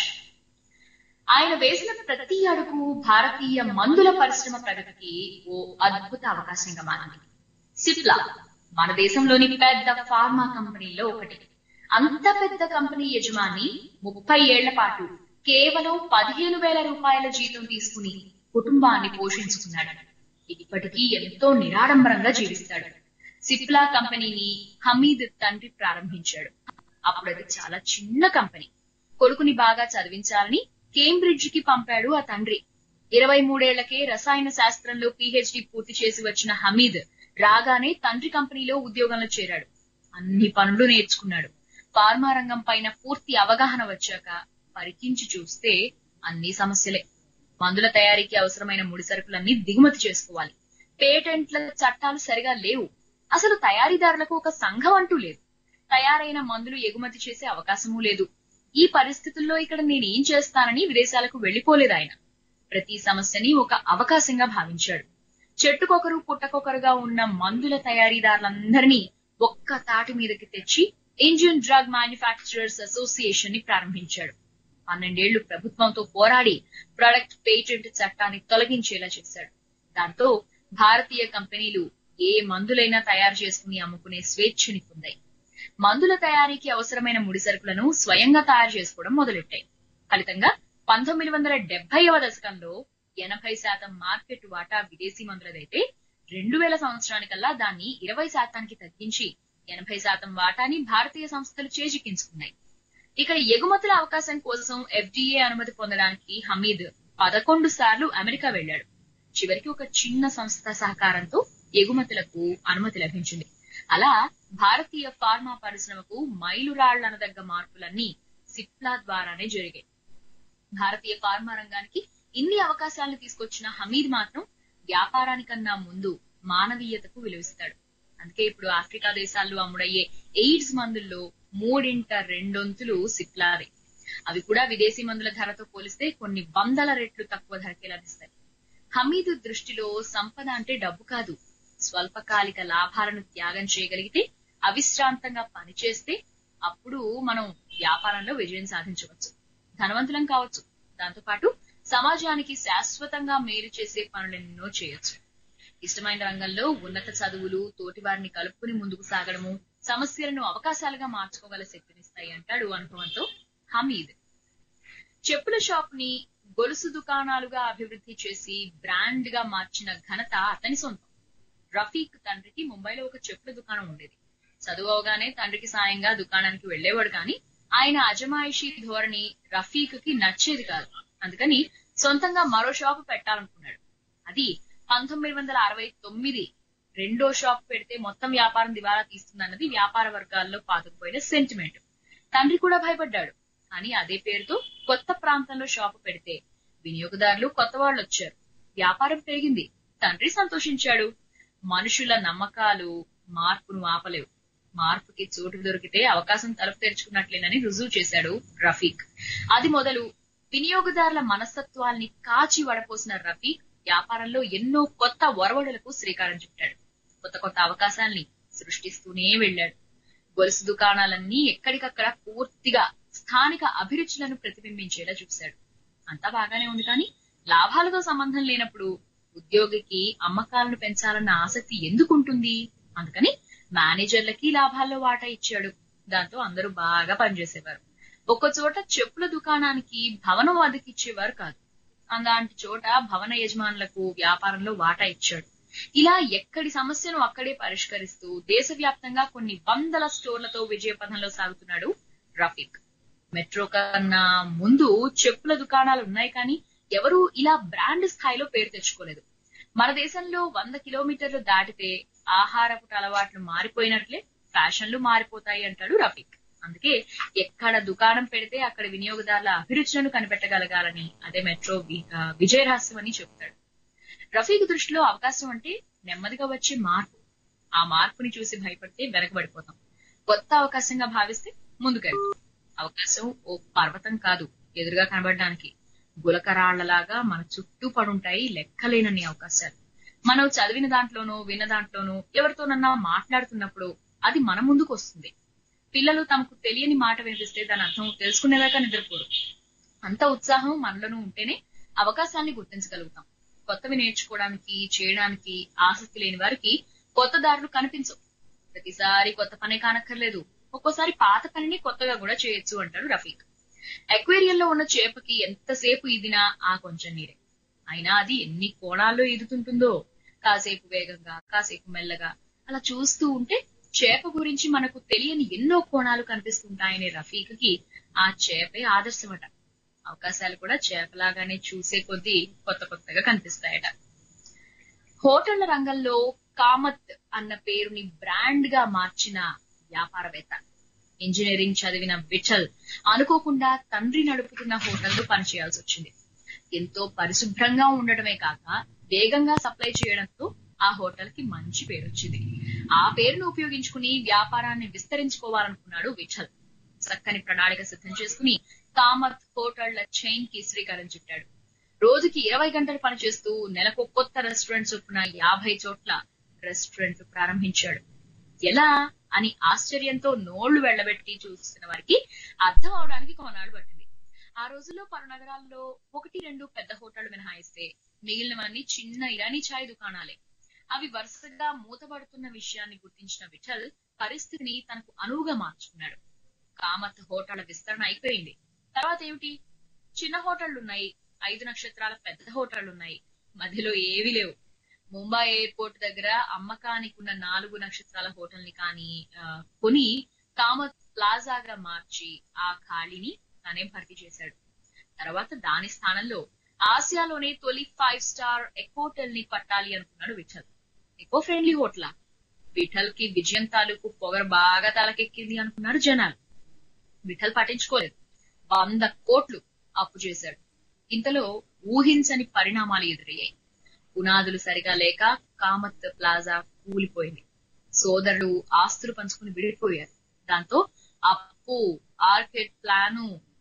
ఆయన వేసిన ప్రతి అడుగు భారతీయ మందుల పరిశ్రమ ప్రగతికి ఓ అద్భుత అవకాశంగా మారింది సిప్లా మన దేశంలోని పెద్ద ఫార్మా కంపెనీలో ఒకటి అంత పెద్ద కంపెనీ యజమాని ముప్పై ఏళ్ల పాటు కేవలం పదిహేను వేల రూపాయల జీతం తీసుకుని కుటుంబాన్ని పోషించుకున్నాడు ఇప్పటికీ ఎంతో నిరాడంబరంగా జీవిస్తాడు సిప్లా కంపెనీని హమీద్ తండ్రి ప్రారంభించాడు అప్పుడు అది చాలా చిన్న కంపెనీ కొడుకుని బాగా చదివించాలని కేంబ్రిడ్జ్ కి పంపాడు ఆ తండ్రి ఇరవై మూడేళ్లకే రసాయన శాస్త్రంలో పీహెచ్డీ పూర్తి చేసి వచ్చిన హమీద్ రాగానే తండ్రి కంపెనీలో ఉద్యోగంలో చేరాడు అన్ని పనులు నేర్చుకున్నాడు ఫార్మా రంగం పైన పూర్తి అవగాహన వచ్చాక పరికించి చూస్తే అన్ని సమస్యలే మందుల తయారీకి అవసరమైన ముడి సరుకులన్నీ దిగుమతి చేసుకోవాలి పేటెంట్ల చట్టాలు సరిగా లేవు అసలు తయారీదారులకు ఒక సంఘం అంటూ లేదు తయారైన మందులు ఎగుమతి చేసే అవకాశమూ లేదు ఈ పరిస్థితుల్లో ఇక్కడ నేనేం చేస్తానని విదేశాలకు వెళ్లిపోలేదు ఆయన ప్రతి సమస్యని ఒక అవకాశంగా భావించాడు చెట్టుకొకరు పుట్టకొకరుగా ఉన్న మందుల తయారీదారులందరినీ ఒక్క తాటి మీదకి తెచ్చి ఇండియన్ డ్రగ్ మ్యానుఫ్యాక్చరర్స్ అసోసియేషన్ ని ప్రారంభించాడు పన్నెండేళ్లు ప్రభుత్వంతో పోరాడి ప్రొడక్ట్ పేటెంట్ చట్టాన్ని తొలగించేలా చేశాడు దాంతో భారతీయ కంపెనీలు ఏ మందులైనా తయారు చేసుకుని అమ్ముకునే స్వేచ్ఛని పొందాయి మందుల తయారీకి అవసరమైన ముడి సరుకులను స్వయంగా తయారు చేసుకోవడం మొదలెట్టాయి ఫలితంగా పంతొమ్మిది వందల డెబ్బైవ దశకంలో ఎనభై శాతం మార్కెట్ వాటా విదేశీ మందులదైతే రెండు వేల సంవత్సరానికల్లా దాన్ని ఇరవై శాతానికి తగ్గించి ఎనభై శాతం వాటాని భారతీయ సంస్థలు చేజిక్కించుకున్నాయి ఇక ఎగుమతుల అవకాశం కోసం ఎఫ్డీఏ అనుమతి పొందడానికి హమీద్ పదకొండు సార్లు అమెరికా వెళ్లాడు చివరికి ఒక చిన్న సంస్థ సహకారంతో ఎగుమతులకు అనుమతి లభించింది అలా భారతీయ ఫార్మా పరిశ్రమకు మైలురాళ్లనదగ్గ మార్పులన్నీ సిప్లా ద్వారానే జరిగాయి భారతీయ ఫార్మా రంగానికి ఇన్ని అవకాశాలను తీసుకొచ్చిన హమీద్ మాత్రం వ్యాపారానికన్నా ముందు మానవీయతకు విలువిస్తాడు అందుకే ఇప్పుడు ఆఫ్రికా దేశాల్లో అమ్ముడయ్యే ఎయిడ్స్ మందుల్లో మూడింట రెండొంతులు సిప్లావే అవి కూడా విదేశీ మందుల ధరతో పోలిస్తే కొన్ని వందల రెట్లు తక్కువ ధరకే లభిస్తాయి హమీద్ దృష్టిలో సంపద అంటే డబ్బు కాదు స్వల్పకాలిక లాభాలను త్యాగం చేయగలిగితే అవిశ్రాంతంగా పనిచేస్తే అప్పుడు మనం వ్యాపారంలో విజయం సాధించవచ్చు ధనవంతులం కావచ్చు దాంతోపాటు సమాజానికి శాశ్వతంగా మేలు చేసే పనులెన్నో చేయొచ్చు ఇష్టమైన రంగంలో ఉన్నత చదువులు తోటి వారిని కలుపుకుని ముందుకు సాగడము సమస్యలను అవకాశాలుగా మార్చుకోగల శక్తినిస్తాయి అంటాడు అనుభవంతో హమీద్ చెప్పుల షాప్ ని గొలుసు దుకాణాలుగా అభివృద్ధి చేసి బ్రాండ్ గా మార్చిన ఘనత అతని సొంతం రఫీక్ తండ్రికి ముంబైలో ఒక చెప్పుల దుకాణం ఉండేది చదువు అవగానే తండ్రికి సాయంగా దుకాణానికి వెళ్లేవాడు కానీ ఆయన అజమాయిషీ ధోరణి రఫీక్ కి నచ్చేది కాదు అందుకని సొంతంగా మరో షాపు పెట్టాలనుకున్నాడు అది పంతొమ్మిది వందల అరవై తొమ్మిది రెండో షాప్ పెడితే మొత్తం వ్యాపారం దివాలా తీస్తుందన్నది వ్యాపార వర్గాల్లో పాతుకుపోయిన సెంటిమెంట్ తండ్రి కూడా భయపడ్డాడు కానీ అదే పేరుతో కొత్త ప్రాంతంలో షాపు పెడితే వినియోగదారులు కొత్త వాళ్ళు వచ్చారు వ్యాపారం పెరిగింది తండ్రి సంతోషించాడు మనుషుల నమ్మకాలు మార్పును ఆపలేవు మార్పుకి చోటు దొరికితే అవకాశం తలుపు తెరుచుకున్నట్లేనని రుజువు చేశాడు రఫీక్ అది మొదలు వినియోగదారుల మనస్తత్వాల్ని కాచి వడపోసిన రఫీక్ వ్యాపారంలో ఎన్నో కొత్త ఒరవడులకు శ్రీకారం చుట్టాడు కొత్త కొత్త అవకాశాల్ని సృష్టిస్తూనే వెళ్ళాడు గొలుసు దుకాణాలన్నీ ఎక్కడికక్కడ పూర్తిగా స్థానిక అభిరుచులను ప్రతిబింబించేలా చూశాడు అంతా బాగానే ఉంది కానీ లాభాలతో సంబంధం లేనప్పుడు ఉద్యోగికి అమ్మకాలను పెంచాలన్న ఆసక్తి ఎందుకుంటుంది అందుకని మేనేజర్లకి లాభాల్లో వాటా ఇచ్చాడు దాంతో అందరూ బాగా పనిచేసేవారు ఒక చోట చెప్పుల దుకాణానికి భవనం అద్దెకిచ్చేవారు కాదు అలాంటి చోట భవన యజమానులకు వ్యాపారంలో వాటా ఇచ్చాడు ఇలా ఎక్కడి సమస్యను అక్కడే పరిష్కరిస్తూ దేశవ్యాప్తంగా కొన్ని వందల స్టోర్లతో విజయ పథంలో సాగుతున్నాడు రఫీక్ మెట్రో కన్నా ముందు చెప్పుల దుకాణాలు ఉన్నాయి కానీ ఎవరూ ఇలా బ్రాండ్ స్థాయిలో పేరు తెచ్చుకోలేదు మన దేశంలో వంద కిలోమీటర్లు దాటితే ఆహారపు అలవాట్లు మారిపోయినట్లే ఫ్యాషన్లు మారిపోతాయి అంటాడు రఫీక్ అందుకే ఎక్కడ దుకాణం పెడితే అక్కడ వినియోగదారుల అభిరుచులను కనిపెట్టగలగాలని అదే మెట్రో వి- ఆ, విజయ రహస్యం అని చెప్తాడు రఫీక్ దృష్టిలో అవకాశం అంటే నెమ్మదిగా వచ్చే మార్పు ఆ మార్పుని చూసి భయపడితే వెనకబడిపోతాం కొత్త అవకాశంగా భావిస్తే ముందుకెళ్తాం అవకాశం ఓ పర్వతం కాదు ఎదురుగా కనబడడానికి గులకరాళ్లలాగా మన చుట్టూ పడుంటాయి లెక్కలేనన్ని అవకాశాలు మనం చదివిన దాంట్లోనూ విన్న దాంట్లోనూ ఎవరితోనన్నా మాట్లాడుతున్నప్పుడు అది మన ముందుకు వస్తుంది పిల్లలు తమకు తెలియని మాట వినిపిస్తే దాని అర్థం తెలుసుకునేదాకా నిద్రపోరు అంత ఉత్సాహం మనలోనూ ఉంటేనే అవకాశాన్ని గుర్తించగలుగుతాం కొత్తవి నేర్చుకోవడానికి చేయడానికి ఆసక్తి లేని వారికి కొత్త దారులు కనిపించవు ప్రతిసారి కొత్త పనే కానక్కర్లేదు ఒక్కోసారి పాత పనిని కొత్తగా కూడా చేయొచ్చు అంటాడు రఫీక్ అక్వేరియంలో ఉన్న చేపకి ఎంతసేపు ఇదినా ఆ కొంచెం నీరే అయినా అది ఎన్ని కోణాల్లో ఈదుతుంటుందో కాసేపు వేగంగా కాసేపు మెల్లగా అలా చూస్తూ ఉంటే చేప గురించి మనకు తెలియని ఎన్నో కోణాలు కనిపిస్తుంటాయనే రఫీక్కి ఆ చేపే ఆదర్శమట అవకాశాలు కూడా చేపలాగానే చూసే కొద్దీ కొత్త కొత్తగా కనిపిస్తాయట హోటళ్ల రంగంలో కామత్ అన్న పేరుని బ్రాండ్ గా మార్చిన వ్యాపారవేత్త ఇంజనీరింగ్ చదివిన విఠల్ అనుకోకుండా తండ్రి నడుపుతున్న హోటల్లో పనిచేయాల్సి వచ్చింది ఎంతో పరిశుభ్రంగా ఉండటమే కాక వేగంగా సప్లై చేయడంతో ఆ హోటల్ కి మంచి పేరు వచ్చింది ఆ పేరును ఉపయోగించుకుని వ్యాపారాన్ని విస్తరించుకోవాలనుకున్నాడు విఠల్ చక్కని ప్రణాళిక సిద్ధం చేసుకుని కామత్ హోటళ్ల చైన్ కి శ్రీకారం చుట్టాడు రోజుకి ఇరవై గంటలు పనిచేస్తూ నెలకు కొత్త రెస్టారెంట్ చొప్పున యాభై చోట్ల రెస్టారెంట్ ప్రారంభించాడు ఎలా అని ఆశ్చర్యంతో నోళ్లు వెళ్లబెట్టి చూస్తున్న వారికి అర్థం అవడానికి కొన్నాళ్ళు పట్టింది ఆ రోజుల్లో పలు నగరాల్లో ఒకటి రెండు పెద్ద హోటళ్లు మినహాయిస్తే మిగిలినవన్నీ చిన్న ఇరానీ ఛాయ్ దుకాణాలే అవి వరుసగా మూతపడుతున్న విషయాన్ని గుర్తించిన విఠల్ పరిస్థితిని తనకు అనువుగా మార్చుకున్నాడు కామత్ హోటళ్ల విస్తరణ అయిపోయింది తర్వాత ఏమిటి చిన్న హోటళ్లున్నాయి ఐదు నక్షత్రాల పెద్ద హోటళ్లున్నాయి మధ్యలో ఏవీ లేవు ముంబై ఎయిర్పోర్ట్ దగ్గర అమ్మకానికి ఉన్న నాలుగు నక్షత్రాల హోటల్ ని కానీ ఆ, కొని కామత్ ప్లాజాగా మార్చి ఆ ఖాళీని తనే భర్తీ చేశాడు తర్వాత దాని స్థానంలో ఆసియాలోనే తొలి ఫైవ్ స్టార్ ఎకోటెల్ ని పట్టాలి అనుకున్నాడు విఠల్ ఎకో ఫ్రెండ్లీ హోటలా విఠల్ కి విజయం తాలూకు పొగరు బాగా తలకెక్కింది అనుకున్నాడు జనాలు విఠల్ పట్టించుకోలేదు వంద కోట్లు అప్పు చేశాడు ఇంతలో ఊహించని పరిణామాలు ఎదురయ్యాయి పునాదులు సరిగా లేక కామత్ ప్లాజా కూలిపోయింది సోదరులు ఆస్తులు పంచుకుని విడిపోయారు దాంతో అప్పు ఆర్కిడ్ ప్లాను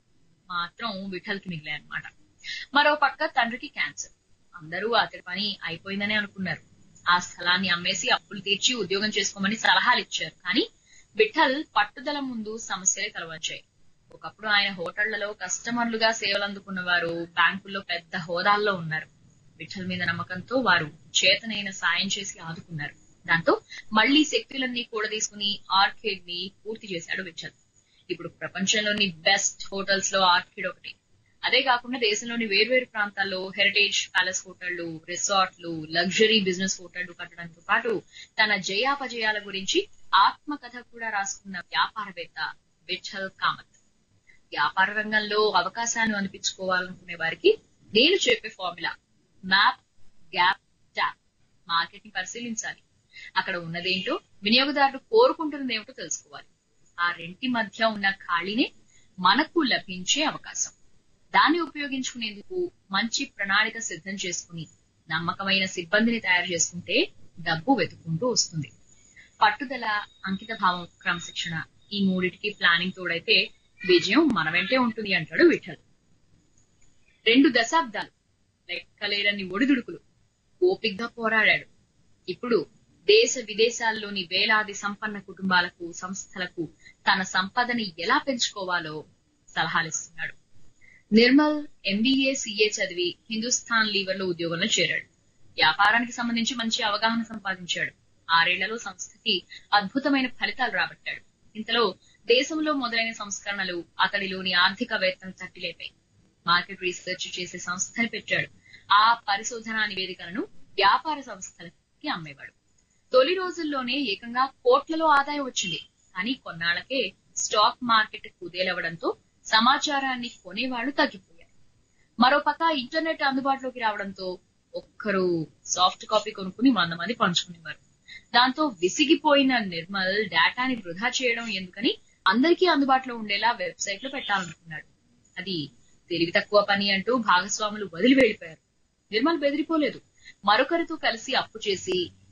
మాత్రం విఠల్కి మిగిలాయన్నమాట మరో పక్క తండ్రికి క్యాన్సర్ అందరూ అతడి పని అయిపోయిందనే అనుకున్నారు ఆ స్థలాన్ని అమ్మేసి అప్పులు తీర్చి ఉద్యోగం చేసుకోమని సలహాలు ఇచ్చారు కానీ విఠల్ పట్టుదల ముందు సమస్యలే తలవచ్చాయి ఒకప్పుడు ఆయన హోటళ్లలో కస్టమర్లుగా సేవలు అందుకున్న వారు బ్యాంకుల్లో పెద్ద హోదాల్లో ఉన్నారు విఠల్ మీద నమ్మకంతో వారు చేతనైన సాయం చేసి ఆదుకున్నారు దాంతో మళ్లీ శక్తులన్నీ కూడా తీసుకుని ఆర్కిడ్ ని పూర్తి చేశాడు విఠల్ ఇప్పుడు ప్రపంచంలోని బెస్ట్ హోటల్స్ లో ఆర్కిడ్ ఒకటి అదే కాకుండా దేశంలోని వేర్వేరు ప్రాంతాల్లో హెరిటేజ్ ప్యాలెస్ హోటళ్లు రిసార్ట్లు లగ్జరీ బిజినెస్ హోటళ్లు కట్టడంతో పాటు తన జయాపజయాల గురించి ఆత్మకథ కూడా రాసుకున్న వ్యాపారవేత్త విఠల్ కామత్ వ్యాపార రంగంలో అవకాశాన్ని అనిపించుకోవాలనుకునే వారికి నేను చెప్పే formula map gap tap market ని పరిశీలించాలి అక్కడ ఉన్నదేంటో వినియోగదారుడు కోరుకుంటున్నదేమిటో తెలుసుకోవాలి ఆ రెంటి మధ్య ఉన్న ఖాళీనే మనకు లభించే అవకాశం దాన్ని ఉపయోగించుకునేందుకు మంచి ప్రణాళిక సిద్ధం చేసుకుని నమ్మకమైన సిబ్బందిని తయారు చేసుకుంటే డబ్బు వెతుకుంటూ వస్తుంది పట్టుదల అంకిత భావం క్రమశిక్షణ ఈ మూడిటికి ప్లానింగ్ తోడైతే విజయం మన వెంటే ఉంటుంది అంటాడు విఠల్ రెండు దశాబ్దాలు లెక్కలేరని ఒడిదుడుకులు ఓపిగ్గా పోరాడాడు ఇప్పుడు దేశ విదేశాల్లోని వేలాది సంపన్న కుటుంబాలకు సంస్థలకు తన సంపదని ఎలా పెంచుకోవాలో సలహాలిస్తున్నాడు నిర్మల్ ఎంబీఏ సీఏ చదివి హిందుస్థాన్ లీవర్ లో ఉద్యోగంలో చేరాడు వ్యాపారానికి సంబంధించి మంచి అవగాహన సంపాదించాడు ఆరేళ్లలో సంస్థకి అద్భుతమైన ఫలితాలు రాబట్టాడు ఇంతలో దేశంలో మొదలైన సంస్కరణలు అతడిలోని ఆర్థికవేత్తను తట్టిలేపాయి మార్కెట్ రీసెర్చ్ చేసే సంస్థని పెట్టాడు ఆ పరిశోధనా నివేదికలను వ్యాపార సంస్థలకి అమ్మేవాడు తొలి రోజుల్లోనే ఏకంగా కోట్లలో ఆదాయం వచ్చింది కానీ కొన్నాళ్లకే స్టాక్ మార్కెట్ కుదేలవడంతో సమాచారాన్ని కొనేవాళ్లు తగ్గిపోయారు మరోపక్క ఇంటర్నెట్ అందుబాటులోకి రావడంతో ఒక్కరు సాఫ్ట్ కాపీ కొనుక్కుని వంద మంది పంచుకునేవారు దాంతో విసిగిపోయిన నిర్మల్ డేటాని వృధా చేయడం ఎందుకని అందరికీ అందుబాటులో ఉండేలా వెబ్సైట్ లో పెట్టాలనుకున్నాడు అది తెలివి తక్కువ పని అంటూ భాగస్వాములు వదిలి వెళ్లిపోయారు నిర్మల్ బెదిరిపోలేదు మరొకరితో కలిసి అప్పు చేసి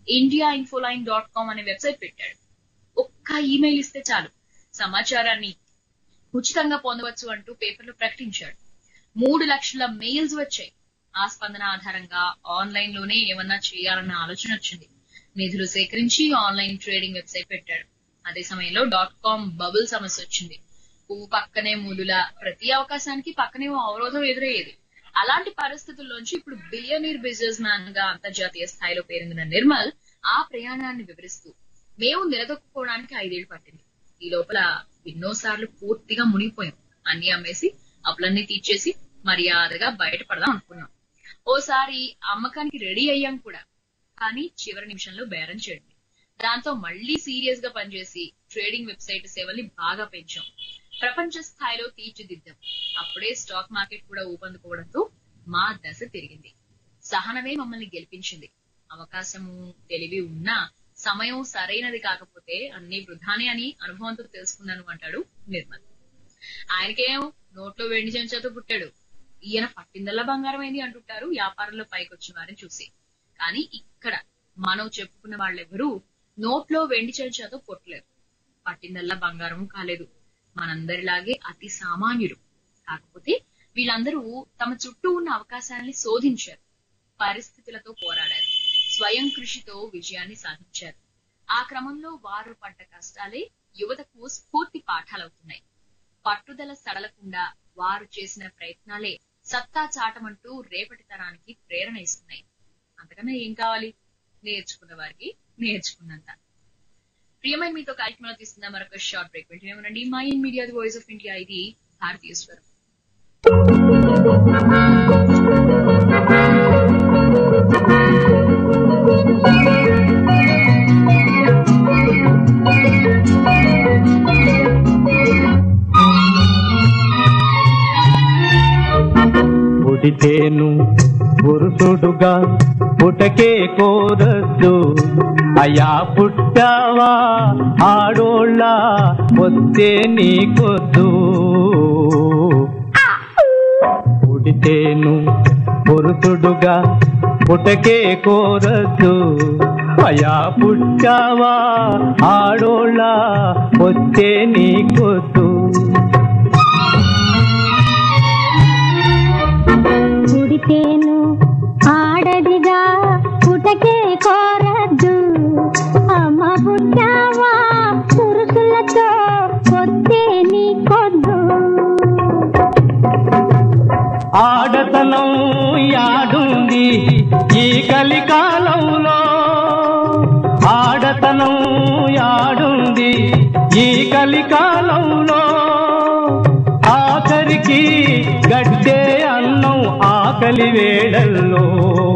ఇండియా ఇన్ఫోలైన్ డాట్ కామ్ అనే వెబ్సైట్ పెట్టాడు ఒక్క ఈమెయిల్ ఇస్తే చాలు సమాచారాన్ని ఉచితంగా పొందవచ్చు అంటూ పేపర్లో ప్రకటించాడు మూడు లక్షల మెయిల్స్ వచ్చాయి ఆ స్పందన ఆధారంగా ఆన్లైన్ లోనే ఏమన్నా చేయాలన్న ఆలోచన వచ్చింది నిధులు సేకరించి ఆన్లైన్ ట్రేడింగ్ వెబ్సైట్ పెట్టాడు అదే సమయంలో డాట్ కామ్ బబుల్ సమస్య వచ్చింది పువ్వు పక్కనే మూలుల ప్రతి అవకాశానికి పక్కనే ఓ అవరోధం ఎదురయ్యేది అలాంటి పరిస్థితుల్లోంచి ఇప్పుడు బిలియనీర్ బిజినెస్ మ్యాన్ గా అంతర్జాతీయ స్థాయిలో పేరొందిన నిర్మల్ ఆ ప్రయాణాన్ని వివరిస్తూ మేము నిలదొక్కుకోవడానికి ఐదేళ్లు పట్టింది ఈ లోపల ఎన్నోసార్లు పూర్తిగా మునిగిపోయాం అన్ని అమ్మేసి అప్పులన్నీ తీర్చేసి మర్యాదగా బయటపడదాం అనుకున్నాం ఓసారి అమ్మకానికి రెడీ అయ్యాం కూడా కానీ చివరి నిమిషంలో బేరం చేయండి దాంతో మళ్ళీ సీరియస్ గా పనిచేసి ట్రేడింగ్ వెబ్సైట్ సేవల్ని బాగా పెంచాం ప్రపంచ స్థాయిలో తీర్చిదిద్దాం అప్పుడే స్టాక్ మార్కెట్ కూడా ఊపందుకోవడంతో మా దశ తిరిగింది సహనమే మమ్మల్ని గెలిపించింది అవకాశము తెలివి ఉన్నా సమయం సరైనది కాకపోతే అన్ని వృధానే అని అనుభవంతో తెలుసుకున్నాను అంటాడు నిర్మల్ ఆయనకేం నోట్లో వెండి చెంచాతో పుట్టాడు ఈయన పట్టిందల్లా బంగారం అయింది అంటుంటారు వ్యాపారంలో పైకొచ్చిన వారిని చూసి కానీ ఇక్కడ మనం చెప్పుకున్న వాళ్ళెవరూ నోట్లో వెండి చెంచాతో పుట్టలేరు పట్టిందల్లా బంగారం కాలేదు మనందరిలాగే అతి సామాన్యుడు కాకపోతే వీళ్ళందరూ తమ చుట్టూ ఉన్న అవకాశాలని శోధించారు పరిస్థితులతో పోరాడారు స్వయం కృషితో విజయాన్ని సాధించారు ఆ క్రమంలో వారు పడ్డ కష్టాలే యువతకు స్ఫూర్తి పాఠాలవుతున్నాయి పట్టుదల సడలకుండా వారు చేసిన ప్రయత్నాలే సత్తా చాటమంటూ రేపటి తరానికి ప్రేరణ ఇస్తున్నాయి అంతకన్నా ఏం కావాలి నేర్చుకున్న వారికి నేర్చుకున్నంత ప్రియమైన మీతో కార్యక్రమాలు తీస్తున్న మరొక షార్ట్ బ్రేక్ వింటూనేమనండి Mind Media the voice of India ఇది భారతీయ స్వరం పుడితేను పురుషుడుగా పుటకే కోరద్దు అయా పుట్టావా ఆడోళ్ళ వస్తే నీకొద్దు పుడితేను పురుషుడుగా పుటకే కోరద్దు అయా పుట్టావా ఆడోళ్ళ వస్తే నీకొద్దు పుడితేను ఆడదిగా పుటకే కోరద్దు అమ్మ పుట్టావా పురుషులతో కొత్తే నీకొద్దు ఆడతనం యాడుంది ఈ కలికాలంలో ఆడతనం యాడుంది ఈ కలికాలంలో ఆఖరికి గడ్డే అన్నం ఆకలి వేళల్లో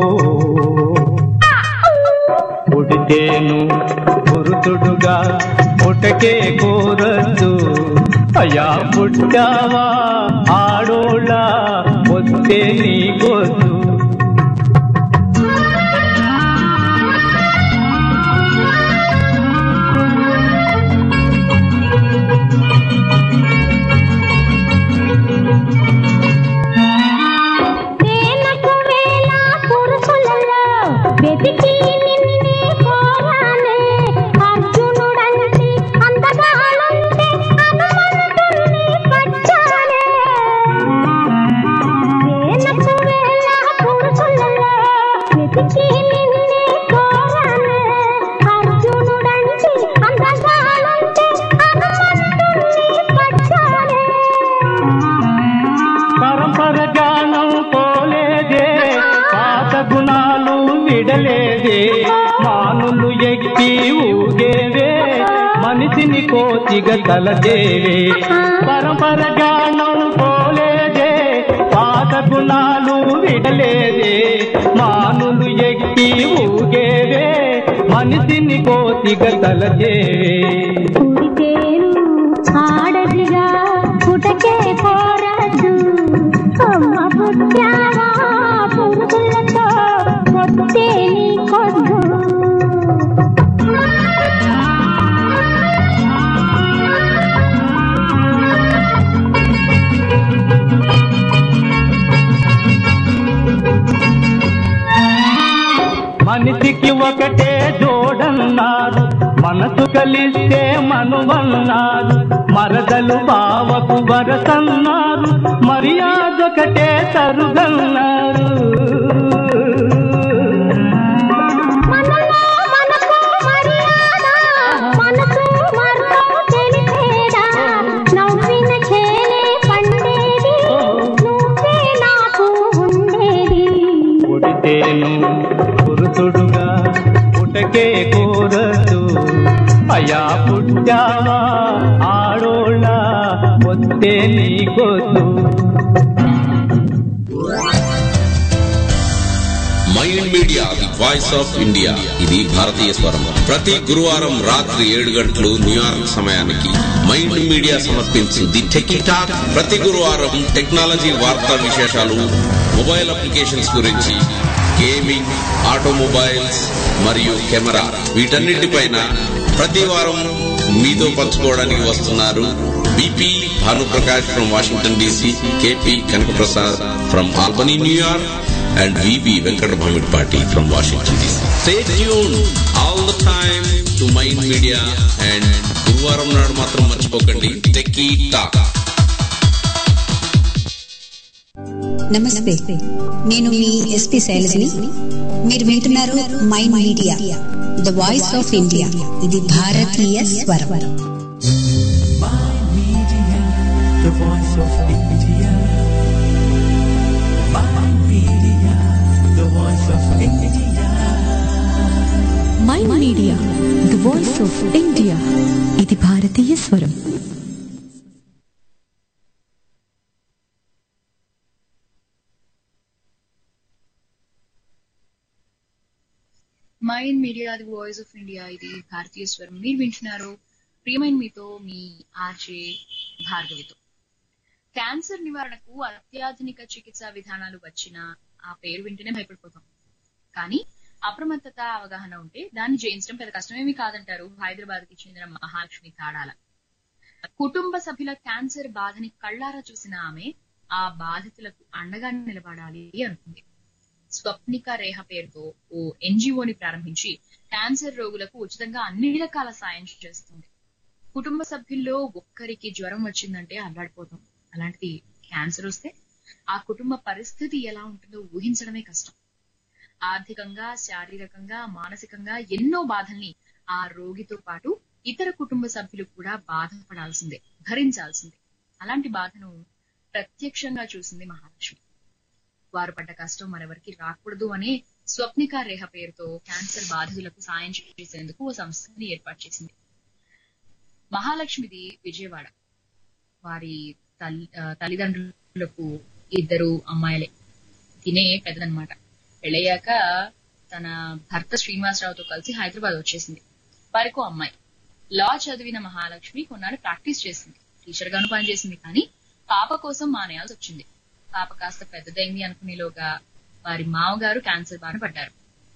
పుడితేను పురుతుడుగా పుటకే కోరద్దు అయ్యా పుట్టావా ఆడోళ్ళ వస్తే నీకొద్దు వేలకు వేల పురుషులలో వెతికి నిన్నే కోరానే అర్జునుడంటి అందగాలుంటే హనుమంతుణ్ణి పచ్చానే వేలకు వేల పురుషులలో వెతికి నిన్నే కోరానే అర్జునుడంటి అందగాలుంటే హనుమంతుణ్ణి పచ్చానే పరంపర జ్ఞానం పోలేదే పాత గుణాలు విడలేదే మానులు ఎక్కి ఊగేవే మనిషిని కోతిగా తలదేవే పరంపర జ్ఞానం పోలేదే పాత గుణాలు విడలేదే మానులు ఎక్కి ఊగేవే మనిషిని కోతిగా తలదేవే పుడితేను ఆడదిగా పుటకే కోరద్దు అమ్మ పుట్టావా పురుగులతో కొట్టే కొద్దు మనిషికి ఒకటే కాటుకలిస్తే మనువన్నారు మరదలు బావకు వరసన్నారు మర్యాదొకటే తరుగన్నారు మనలో మనకు మర్యాద మనసు మర్మం తెలిసేదా నవ్విన చేలే పండేది నువ్వే నాకు ఉండేది పుడితేను పురుషుడుగా పుటకే కోరదు అయా పుట్టావా ఆడోళ్ళ వస్తే నీకొద్దు Mind Media the voice of India ఇది భారతీయ స్వరం ప్రతి గురువారం రాత్రి ఏడు గంటలు న్యూయార్క్ సమయానికి మైండ్ మీడియా సమర్పించు ది టెకీ టాక్ ప్రతి గురువారం టెక్నాలజీ వార్తా విశేషాలు మొబైల్ అప్లికేషన్స్ గురించి గేమింగ్ ఆటోమొబైల్స్ మరియు కెమెరా వీటన్నిటిపైన ప్రతి వారం మీతో పంచుకోవడానికి వస్తున్నారు BP Bhanuprakash from Washington DC KP Kanakaprasad from Albany New York and VB Venkat Bhamidpati from Washington DC. Stay tuned all the time to Mind Media and గురువారం నాడు మాత్రం మర్చిపోకండి టెక్కీ టాక్ నమస్తే నేను మీ ఎస్పి శైలజని మీరు వింటున్నారు Mind Media the voice of India ఇది భారతీయ స్వరం the voice of India. Mind Media, the voice of India. Mind Media the voice of India ఇది భారతీయ స్వరం Mind Media the voice of India ఇది భారతీయ స్వరం మీరు వింటున్నారు ప్రియమైన మీతో మీ ఆర్జే భార్గవితో క్యాన్సర్ నివారణకు అత్యాధునిక చికిత్సా విధానాలు వచ్చినా ఆ పేరు వింటేనే భయపడిపోతాం కానీ అప్రమత్తత అవగాహన ఉంటే దాన్ని జయించడం పెద్ద కష్టమేమీ కాదంటారు హైదరాబాద్ కి చెందిన మహాలక్ష్మి తాడాల కుటుంబ సభ్యుల క్యాన్సర్ బాధని కళ్ళారా చూసిన ఆమె ఆ బాధితులకు అండగా నిలబడాలి అనుకుంది స్వప్నిక రేహ పేరుతో ఓ ఎన్జిఓని ప్రారంభించి క్యాన్సర్ రోగులకు ఉచితంగా అన్ని రకాల సాయం చేస్తుంది కుటుంబ సభ్యుల్లో ఒక్కరికి జ్వరం వచ్చిందంటే అల్లాడిపోతాం అలాంటిది క్యాన్సర్ వస్తే ఆ కుటుంబ పరిస్థితి ఎలా ఉంటుందో ఊహించడమే కష్టం ఆర్థికంగా శారీరకంగా మానసికంగా ఎన్నో బాధల్ని ఆ రోగితో పాటు ఇతర కుటుంబ సభ్యులు కూడా బాధపడాల్సిందే భరించాల్సిందే అలాంటి బాధను ప్రత్యక్షంగా చూసింది మహాలక్ష్మి వారు పడ్డ కష్టం మరెవరికి రాకూడదు అనే స్వప్నిక రేహ పేరుతో క్యాన్సర్ బాధితులకు సాయం చేసేందుకు ఓ సంస్థని ఏర్పాటు చేసింది మహాలక్ష్మిది విజయవాడ వారి తల్లి ఆ, తల్లిదండ్రులకు ఇద్దరు అమ్మాయిలే తినే పెద్దదన్నమాట పెళ్ళయ్యాక తన భర్త శ్రీనివాసరావుతో కలిసి హైదరాబాద్ వచ్చేసింది వారికో అమ్మాయి లా చదివిన మహాలక్ష్మి కొన్నాళ్ళు ప్రాక్టీస్ చేసింది టీచర్ గాను పనిచేసింది కానీ పాప కోసం మానేయాల్సి వచ్చింది పాప కాస్త పెద్దదైంది అనుకునేలోగా వారి మామగారు క్యాన్సర్ బారిన పడ్డారు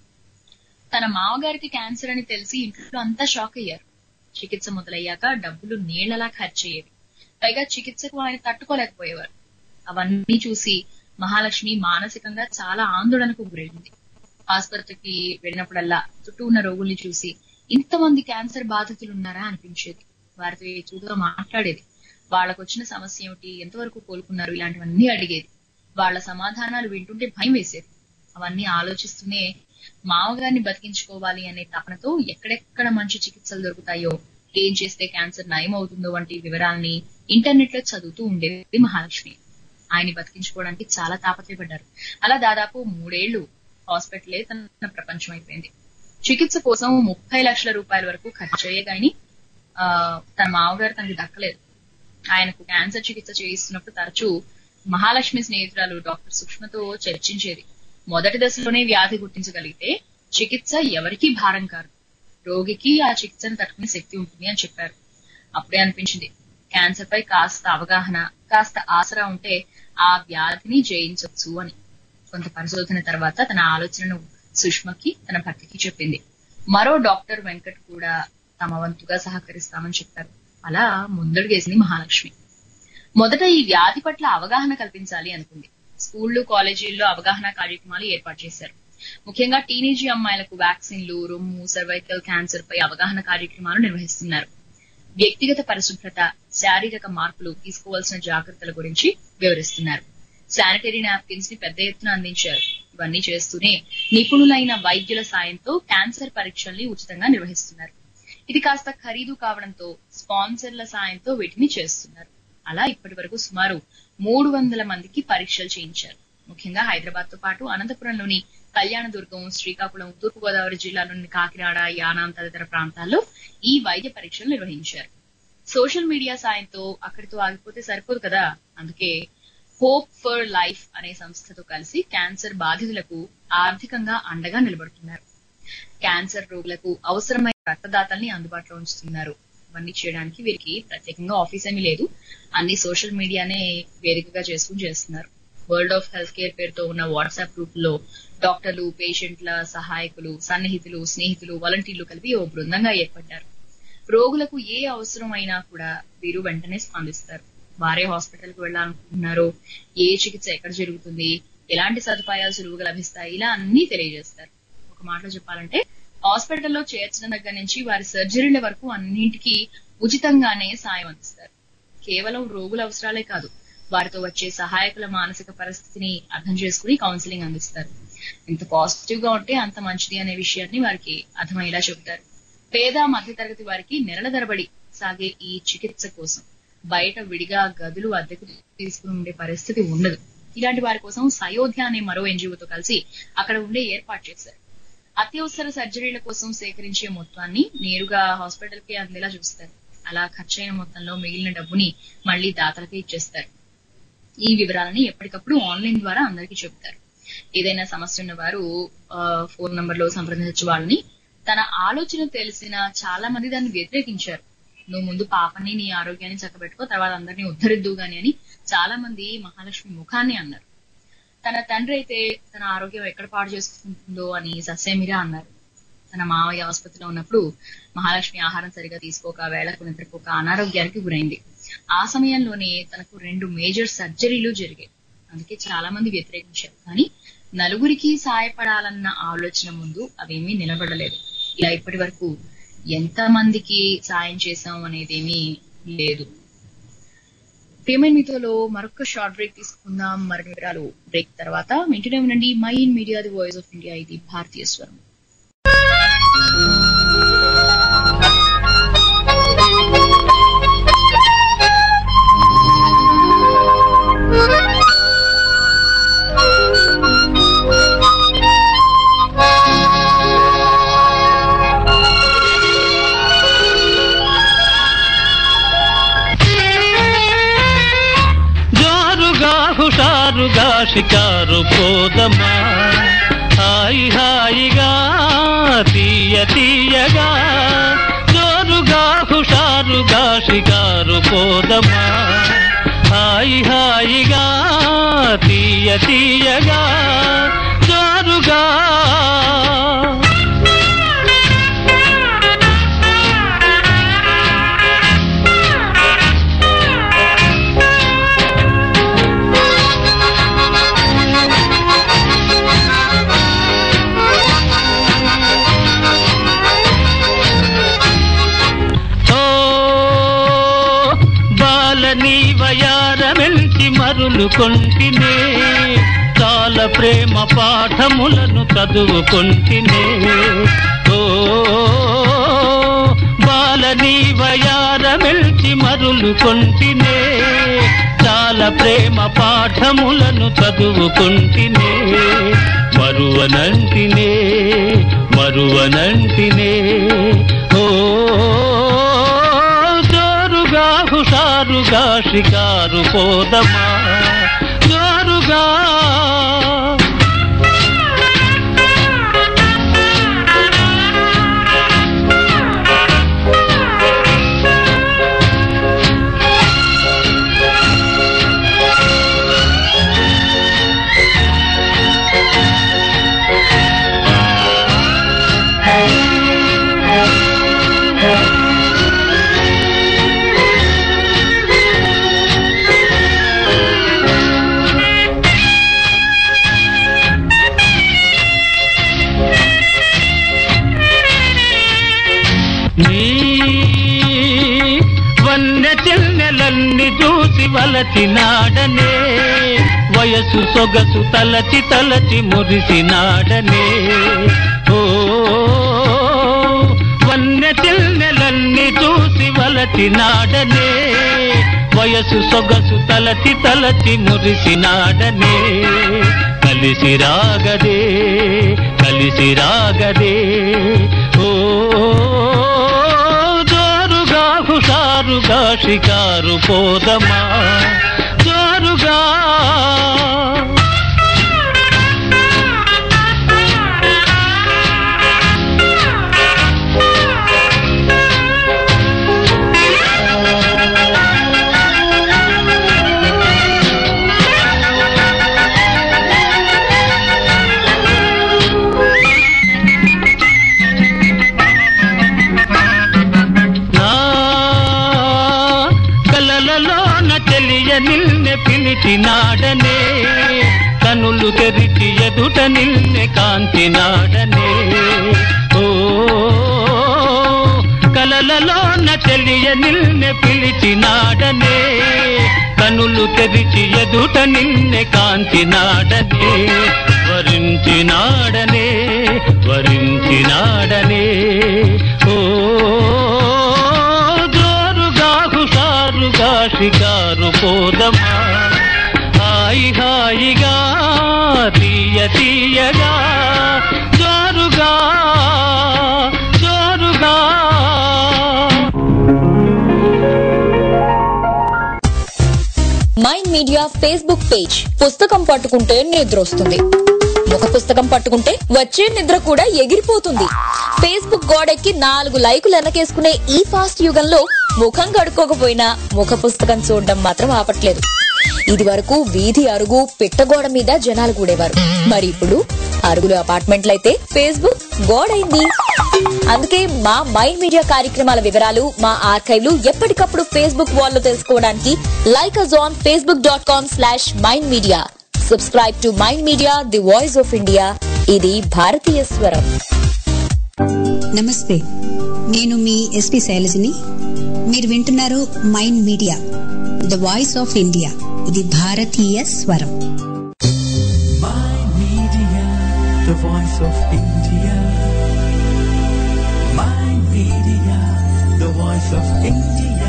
తన మామగారికి క్యాన్సర్ అని తెలిసి ఇంట్లో అంతా షాక్ అయ్యారు చికిత్స మొదలయ్యాక డబ్బులు నీళ్లలా ఖర్చయ్యేవి పైగా చికిత్సకు ఆయన తట్టుకోలేకపోయేవారు అవన్నీ చూసి మహాలక్ష్మి మానసికంగా చాలా ఆందోళనకు గురైంది ఆసుపత్రికి వెళ్ళినప్పుడల్లా చుట్టూ ఉన్న రోగుల్ని చూసి ఇంతమంది క్యాన్సర్ బాధితులు ఉన్నారా అనిపించేది వారితో ఎక్కువగా మాట్లాడేది వాళ్ళకు వచ్చిన సమస్య ఏమిటి ఎంతవరకు కోలుకున్నారు ఇలాంటివన్నీ అడిగేది వాళ్ళ సమాధానాలు వింటుంటే భయం వేసేది అవన్నీ ఆలోచిస్తూనే మామగారిని బతికించుకోవాలి అనే తపనతో ఎక్కడెక్కడ మంచి చికిత్సలు దొరుకుతాయో ఏం చేస్తే క్యాన్సర్ నయం అవుతుందో వంటి వివరాల్ని ఇంటర్నెట్ లో చదువుతూ ఉండేది మహాలక్ష్మి ఆయన్ని బతికించుకోవడానికి చాలా తాపత్రయపడ్డారు అలా దాదాపు మూడేళ్లు హాస్పిటలే తన ప్రపంచం అయిపోయింది చికిత్స కోసం ముప్పై లక్షల రూపాయల వరకు ఖర్చు అయ్యేగాని ఆ తన మామగారు తనకి దక్కలేదు ఆయనకు క్యాన్సర్ చికిత్స చేయిస్తున్నప్పుడు తరచూ మహాలక్ష్మి స్నేహితురాలు డాక్టర్ సుష్మతో చర్చించేది మొదటి దశలోనే వ్యాధి గుర్తించగలిగితే చికిత్స ఎవరికీ భారం కాదు రోగికి ఆ చికిత్సను తట్టుకునే శక్తి ఉంటుంది అని చెప్పారు అప్పుడే అనిపించింది క్యాన్సర్ పై కాస్త అవగాహన కాస్త ఆసరా ఉంటే ఆ వ్యాధిని జయించవచ్చు అని కొంత పరిశోధన తర్వాత తన ఆలోచనను సుష్మకి తన భర్తకి చెప్పింది మరో డాక్టర్ వెంకట్ కూడా తమ వంతుగా సహకరిస్తామని చెప్పారు అలా ముందడుగేసింది మహాలక్ష్మి మొదట ఈ వ్యాధి పట్ల అవగాహన కల్పించాలి అనుకుంది స్కూళ్లు కాలేజీల్లో అవగాహన కార్యక్రమాలు ఏర్పాటు చేశారు ముఖ్యంగా టీనేజీ అమ్మాయిలకు వ్యాక్సిన్లు రొమ్ము సర్వైకల్ క్యాన్సర్ పై అవగాహన కార్యక్రమాలు నిర్వహిస్తున్నారు వ్యక్తిగత పరిశుభ్రత శారీరక మార్పులు తీసుకోవాల్సిన జాగ్రత్తల గురించి వివరిస్తున్నారు శానిటరీ నాప్కిన్స్ ని పెద్ద ఎత్తున అందించారు ఇవన్నీ చేస్తూనే నిపుణులైన వైద్యుల సాయంతో క్యాన్సర్ పరీక్షల్ని ఉచితంగా నిర్వహిస్తున్నారు ఇది కాస్త ఖరీదు కావడంతో స్పాన్సర్ల సాయంతో వీటిని చేస్తున్నారు అలా ఇప్పటి వరకు సుమారు మూడు వందల మందికి పరీక్షలు చేయించారు ముఖ్యంగా హైదరాబాద్ తో పాటు అనంతపురంలోని కళ్యాణదుర్గం శ్రీకాకుళం తూర్పుగోదావరి జిల్లాలోని కాకినాడ యానాం తదితర ప్రాంతాల్లో ఈ వైద్య పరీక్షలు నిర్వహించారు సోషల్ మీడియా సాయంతో అక్కడితో ఆగిపోతే సరిపోదు కదా అందుకే హోప్ ఫర్ లైఫ్ అనే సంస్థతో కలిసి క్యాన్సర్ బాధితులకు ఆర్థికంగా అండగా నిలబడుతున్నారు క్యాన్సర్ రోగులకు అవసరమైన రక్తదాతల్ని అందుబాటులో ఉంచుతున్నారు ఇవన్నీ చేయడానికి వీరికి ప్రత్యేకంగా ఆఫీస్ ఏమీ లేదు అన్ని సోషల్ మీడియానే వేదికగా చేసుకుని చేస్తున్నారు వరల్డ్ ఆఫ్ హెల్త్ కేర్ పేరుతో ఉన్న వాట్సాప్ గ్రూప్ లో డాక్టర్లు పేషెంట్ల సహాయకులు సన్నిహితులు స్నేహితులు వాలంటీర్లు కలిపి ఓ బృందంగా ఏర్పడ్డారు రోగులకు ఏ అవసరం అయినా కూడా వీరు వెంటనే స్పందిస్తారు వారే హాస్పిటల్ కు వెళ్ళాలనుకుంటున్నారో ఏ చికిత్స ఎక్కడ జరుగుతుంది ఎలాంటి సదుపాయాలు సులువుగా లభిస్తాయి ఇలా అన్ని తెలియజేస్తారు ఒక మాటలో చెప్పాలంటే హాస్పిటల్లో చేర్చడం దగ్గర నుంచి వారి సర్జరీల వరకు అన్నింటికీ ఉచితంగానే సాయం అందిస్తారు కేవలం రోగుల అవసరాలే కాదు వారితో వచ్చే సహాయకుల మానసిక పరిస్థితిని అర్థం చేసుకుని కౌన్సిలింగ్ అందిస్తారు ఎంత పాజిటివ్ గా ఉంటే అంత మంచిది అనే విషయాన్ని వారికి అర్థమయ్యేలా చెబుతారు పేద మధ్యతరగతి వారికి నెలల తరబడి సాగే ఈ చికిత్స కోసం బయట విడిగా గదులు అద్దెకు తీసుకుని ఉండే పరిస్థితి ఉండదు ఇలాంటి వారి కోసం సయోధ్య అనే మరో ఎన్జిఓతో కలిసి అక్కడ ఉండే ఏర్పాటు చేశారు అత్యవసర సర్జరీల కోసం సేకరించే మొత్తాన్ని నేరుగా హాస్పిటల్ కి అందేలా చూస్తారు అలా ఖర్చైన మొత్తంలో మిగిలిన డబ్బుని మళ్లీ దాతలకే ఇచ్చేస్తారు ఈ వివరాలని ఎప్పటికప్పుడు ఆన్లైన్ ద్వారా అందరికీ చెబుతారు ఏదైనా సమస్య ఉన్న వారు ఆ, ఫోన్ నంబర్ లో సంప్రదించవచ్చు వాళ్ళని తన ఆలోచన తెలిసిన చాలా మంది దాన్ని వ్యతిరేకించారు నువ్వు ముందు పాపని నీ ఆరోగ్యాన్ని చక్కబెట్టుకో తర్వాత అందరినీ ఉద్ధరిద్దు గాని అని చాలా మంది మహాలక్ష్మి ముఖాన్ని అన్నారు తన తండ్రి అయితే తన ఆరోగ్యం ఎక్కడ పాడు చేసుకుంటుందో అని సస్యమిరా అన్నారు తన మావయ్య ఆసుపత్రిలో ఉన్నప్పుడు మహాలక్ష్మి ఆహారం సరిగా తీసుకోక వేళకు నిద్రపోక అనారోగ్యానికి గురైంది ఆ సమయంలోనే తనకు రెండు మేజర్ సర్జరీలు జరిగాయి అందుకే చాలా మంది వ్యతిరేకించారు కానీ నలుగురికి సాయపడాలన్న ఆలోచన ముందు అవేమీ నిలబడలేదు ఇలా ఇప్పటి వరకు ఎంత మందికి సాయం చేశాం అనేదేమీ లేదు పేమెంట్ మీతోలో మరొక షార్ట్ బ్రేక్ తీసుకుందాం మరిన్ని వివరాలు బ్రేక్ తర్వాత వింటూనే ఉండండి Mind Media the voice of India ఇది భారతీయ స్వరం జోరుగా హుషారుగా షికారు పోదమా హాయి హాయిగా తీయ తీయగా జోరుగా హుషారుగా షికారు పోదమా హాయి హాయిగా తీయ తీయగా జోరుగా ఓ బాలని వయారమెల్చి మరులు కొంటినే కాల ప్రేమ పాఠములను చదువుకొంటినే ఓ బాలని వయారమెల్చి మరులు కొంటినే చాలా ప్రేమ పాఠములను చదువుకుంటినే మరువనంటినే మరువనంటినే ఓ జోరుగా హుషారుగా షికారు పోదమా జోరుగా చెల్లెలన్ని చూసి వలచినాడనే వయసు సొగసు తలచి తలచి మురిసినాడనే ఓ వన్నె చెల్లెలన్ని చూసి వలచినాడనే వయసు సొగసు తలచి తలచి మురిసినాడనే కలిసి రాగదే కలిసి రాగదే ఓ జోరుగా హుషారుగా షికారు పోదమా జోరుగా నా కలలలోన తెలియ నిన్నే పిలిచినాడనే కనులు తెరిచి ఎదుట నిన్నే కాంచినాడనే ఓ కలలలోన తెలియ నిన్నే పిలిచినాడనే కనులు తెరిచి ఎదుట నిన్నే కాంచినాడనే వరించినాడనే వరించినాడనే ఓ జోరుగా హుషారుగా షికారు పోదమా హాయి హాయిగా తీయ తీయగా జోరుగా జోరుగా మైండ్ మీడియా ఫేస్బుక్ పేజ్ పుస్తకం పట్టుకుంటే నిద్ర వస్తుంది ఒక పుస్తకం పట్టుకుంటే వచ్చే నిద్ర కూడా ఎగిరిపోతుంది ఫేస్బుక్ గోడెక్కి నాలుగు లైకులు వెనకేసుకునే ఈ ఫాస్ట్ యుగంలో ముఖం కడుక్కోకపోయినా ముఖ పుస్తకం చూడడం మాత్రం ఆపట్లేదు ఇది వరకు వీధి అరుగు పిట్టగోడ మీద జనాలు కూడేవారు మరి ఇప్పుడు అరుగులు అపార్ట్మెంట్లయితే ఫేస్బుక్ గోడైంది అందుకే మా మైండ్ మీడియా కార్యక్రమాల వివరాలు మా ఆర్కైవ్లు ఎప్పటికప్పుడు ఫేస్బుక్ వాల్ లో తెలుసుకోవడానికి like us on Facebook dot com slash Mind Media subscribe to Mind Media the voice of India ఇది భారతీయ స్వరం నమస్తే నేను మీ ఎస్పి శైలజని మీరు వింటున్నారు Mind Media the voice of India ఇది భారతీయ స్వరం Mind Media, the voice of India. Mind Media, the voice of India.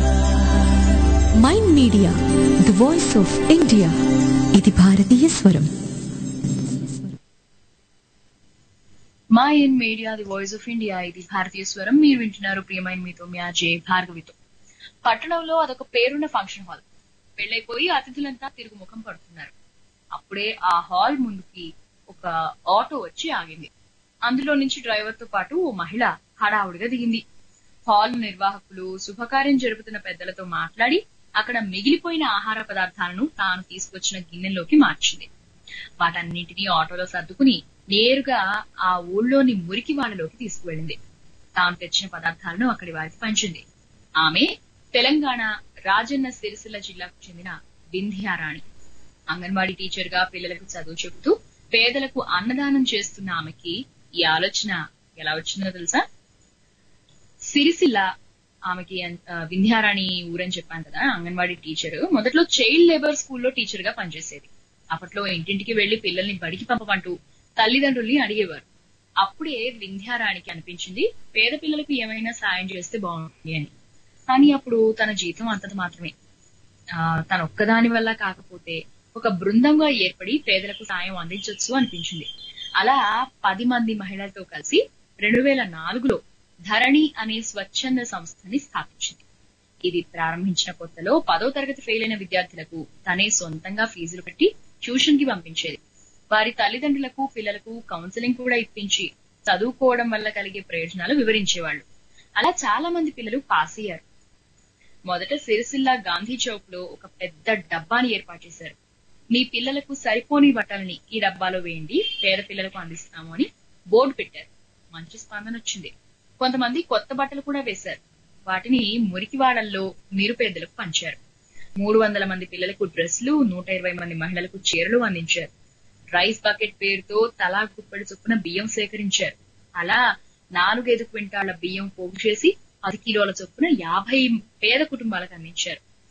Mind Media the voice of India ఇది భారతీయ స్వరం Mind Media the voice of India ఇది భారతీయ స్వరం మీరు వింటున్నారు ప్రియమైన మీతో మీ అజయ్ భార్గవితో పట్టణంలో అదొక పేరున్న ఫంక్షన్ హాల్ పెళ్ళైపోయి అతిథులంతా తిరుగు ముఖం పడుతున్నారు అప్పుడే ఆ హాల్ ముందుకి ఒక ఆటో వచ్చి ఆగింది అందులో నుంచి డ్రైవర్ తో పాటు ఓ మహిళ హడావుడిగా దిగింది హాల్ నిర్వాహకులు శుభకార్యం జరుపుతున్న పెద్దలతో మాట్లాడి అక్కడ మిగిలిపోయిన ఆహార పదార్థాలను తాను తీసుకొచ్చిన గిన్నెలోకి మార్చింది వాటన్నింటినీ ఆటోలో సర్దుకుని నేరుగా ఆ ఊళ్ళోని మురికి వాళ్ళలోకి తీసుకువెళ్ళింది తాను తెచ్చిన పదార్థాలను అక్కడి వారికి పంచింది ఆమె తెలంగాణ రాజన్న సిరిసిల్ల జిల్లాకు చెందిన వింధ్యారాణి అంగన్వాడీ టీచర్ గా పిల్లలకు చదువు చెబుతూ పేదలకు అన్నదానం చేస్తున్న ఆమెకి ఈ ఆలోచన ఎలా వచ్చిందో తెలుసా సిరిసిల్ల ఆమెకి ఆ, వింధ్యారాణి ఊరని చెప్పాను కదా అంగన్వాడీ టీచర్ మొదట్లో చైల్డ్ లేబర్ స్కూల్లో టీచర్ గా పనిచేసేది అప్పట్లో ఇంటింటికి వెళ్లి పిల్లల్ని బడికి పంపమంటూ తల్లిదండ్రుల్ని అడిగేవారు అప్పుడే వింధ్యారాణికి అనిపించింది పేద పిల్లలకు ఏమైనా సాయం చేస్తే బాగుంటుంది అని కానీ అప్పుడు తన జీతం అంతట మాత్రమే ఆ, తన ఒక్కదాని వల్ల కాకపోతే ఒక బృందంగా ఏర్పడి పేదలకు సాయం అందించవచ్చు అనిపించింది అలా పది మంది మహిళలతో కలిసి రెండు వేల నాలుగులో ధరణి అనే స్వచ్ఛంద సంస్థని స్థాపించింది ఇది ప్రారంభించిన కొత్తలో పదో తరగతి ఫెయిల్ అయిన విద్యార్థులకు తనే సొంతంగా ఫీజులు కట్టి ట్యూషన్ కి పంపించేది వారి తల్లిదండ్రులకు పిల్లలకు కౌన్సిలింగ్ కూడా ఇప్పించి చదువుకోవడం వల్ల కలిగే ప్రయోజనాలు వివరించేవాళ్ళు అలా చాలా మంది పిల్లలు పాస్ అయ్యారు మొదట సిరిసిల్ల గాంధీ చౌక్ లో ఒక పెద్ద డబ్బాని ఏర్పాటు చేశారు మీ పిల్లలకు సరిపోని బట్టలని ఈ డబ్బాలో వేయండి పేద పిల్లలకు అందిస్తాము అని బోర్డు పెట్టారు మంచి స్పందన వచ్చింది కొంతమంది కొత్త బట్టలు కూడా వేశారు వాటిని మురికివాడల్లో నిరుపేదలకు పంచారు మూడు వందల మంది పిల్లలకు డ్రెస్లు నూట ఇరవై మంది మహిళలకు చీరలు అందించారు రైస్ బకెట్ పేరుతో తలా గుప్పెడు చొప్పున బియ్యం సేకరించారు అలా నాలుగైదు క్వింటాళ్ల బియ్యం పోగు చేసి పది కిలోల చొప్పున యాభై పేద కుటుంబాలకు అందించారు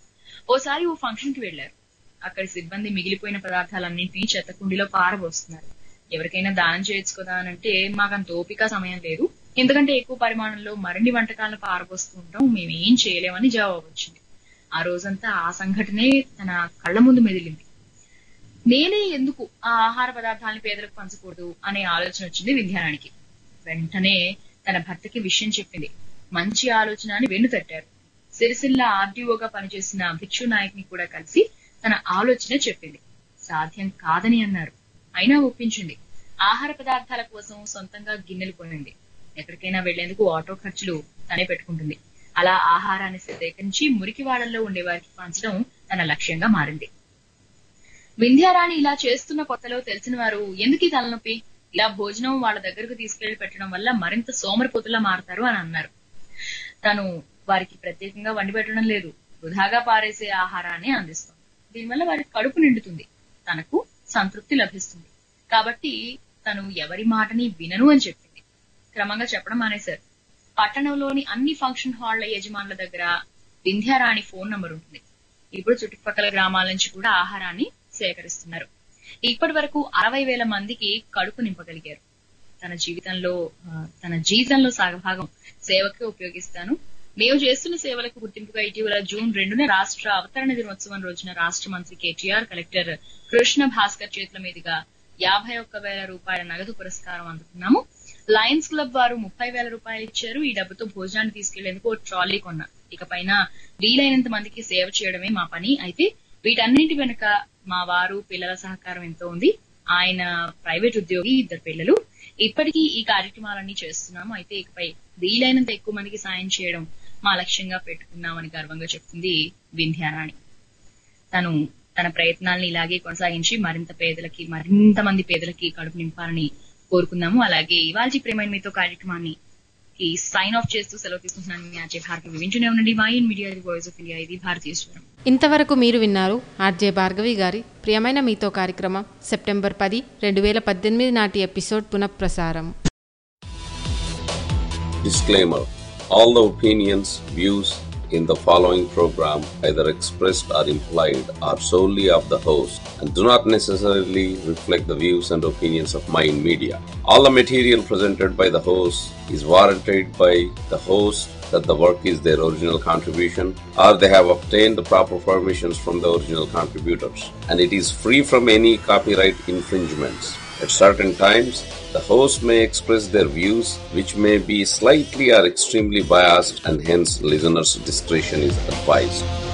ఓసారి ఓ ఫంక్షన్ కి వెళ్లారు అక్కడి సిబ్బంది మిగిలిపోయిన పదార్థాలన్నింటినీ చెత్త కుండీలో పారబోస్తున్నారు ఎవరికైనా దానం చేయొచ్చు కదా అని అంటే మాకంత ఓపిక సమయం లేదు ఎందుకంటే ఎక్కువ పరిమాణంలో మరిన్ని వంటకాలను పారబోస్తూ ఉంటాం మేమేం చేయలేమని జవాబు వచ్చింది ఆ రోజంతా ఆ సంఘటనే తన కళ్ళ ముందు మెదిలింది నేనే ఎందుకు ఆ ఆహార పదార్థాలను పేదలకు పంచకూడదు అనే ఆలోచన వచ్చింది విద్యారానికి వెంటనే తన భర్తకి విషయం చెప్పింది మంచి ఆలోచన అని వెన్ను తట్టారు సిరిసిల్ల ఆర్డీఓగా పనిచేసిన భిక్షు నాయక్ ని కూడా కలిసి తన ఆలోచన చెప్పింది సాధ్యం కాదని అన్నారు అయినా ఒప్పించింది ఆహార పదార్థాల కోసం సొంతంగా గిన్నెలు కొనింది ఎక్కడికైనా వెళ్లేందుకు ఆటో ఖర్చులు తనే పెట్టుకుంటుంది అలా ఆహారాన్ని సేకరించి మురికివాడల్లో ఉండే వారికి పంచడం తన లక్ష్యంగా మారింది వింధ్యారాణి ఇలా చేస్తున్న కొత్తలో తెలిసిన వారు ఎందుకు ఈ తలనొప్పి ఇలా భోజనం వాళ్ళ దగ్గరకు తీసుకెళ్లి పెట్టడం వల్ల మరింత సోమరిపోతులా మారతారు అని అన్నారు తను వారికి ప్రత్యేకంగా వండి పెట్టడం లేదు వృధాగా పారేసే ఆహారాన్ని అందిస్తుంది దీనివల్ల వారికి కడుపు నిండుతుంది తనకు సంతృప్తి లభిస్తుంది కాబట్టి తను ఎవరి మాటని వినను అని చెప్పింది క్రమంగా చెప్పడం మానేశారు పట్టణంలోని అన్ని ఫంక్షన్ హాళ్ల యజమానుల దగ్గర వింధ్యారాణి ఫోన్ నంబర్ ఉంటుంది ఇప్పుడు చుట్టుపక్కల గ్రామాల నుంచి కూడా ఆహారాన్ని సేకరిస్తున్నారు ఇప్పటి వరకు అరవై వేల మందికి కడుపు నింపగలిగారు తన జీవితంలో ఆ, తన జీవితంలో సగభాగం సేవకే ఉపయోగిస్తాను మేము చేస్తున్న సేవలకు గుర్తింపుగా ఇటీవల జూన్ రెండున రాష్ట్ర అవతరణ దినోత్సవం రోజున రాష్ట్ర మంత్రి కేటీఆర్ కలెక్టర్ కృష్ణ భాస్కర్ చేతుల మీదుగా యాభై ఒక్క వేల రూపాయల నగదు పురస్కారం అందుకున్నాము లయన్స్ క్లబ్ వారు ముప్పై వేల రూపాయలు ఇచ్చారు ఈ డబ్బుతో భోజనాన్ని తీసుకెళ్లేందుకు ఓ ట్రాలీ కొన్నా ఇకపైన వీలైనంత మందికి సేవ చేయడమే మా పని అయితే వీటన్నింటి వెనుక మా వారు పిల్లల సహకారం ఎంతో ఉంది ఆయన ప్రైవేట్ ఉద్యోగి ఇద్దరు పిల్లలు ఇప్పటికీ ఈ కార్యక్రమాలన్నీ చేస్తున్నాము అయితే ఇకపై వీలైనంత ఎక్కువ మందికి సాయం చేయడం మా లక్ష్యంగా పెట్టుకున్నామని గర్వంగా చెప్తుంది వింధ్యారాణి తను తన ప్రయత్నాలను ఇలాగే కొనసాగించి మరింత పేదలకి మరింత మంది పేదలకి కడుపు నింపాలని కోరుకుందాము అలాగే ఇవాళ ప్రేమైన మీతో కార్యక్రమాన్ని ఈ సైన్ ఆఫ్ చేస్తూ సెలవు తీసుకుంటున్నాను మీ అజయ్ భార్గవి వింటూనే ఉండండి Mind Media voice of India ఇది భారతీయ స్వరం ఇంతవరకు మీరు విన్నారు ఆర్జే భార్గవి గారి ప్రియమైన మీతో కార్యక్రమం సెప్టెంబర్ పది రెండు వేల పద్దెనిమిది నాటి ఎపిసోడ్ పునఃప్రసారం Disclaimer All the opinions, views in the following program, either expressed or implied, are solely of the host and do not necessarily reflect the views and opinions of Mind Media. All the material presented by the host is warranted by the host that the work is their original contribution or they have obtained the proper permissions from the original contributors and it is free from any copyright infringements. At certain times, the host may express their views, which may be slightly or extremely biased, and hence listeners' discretion is advised.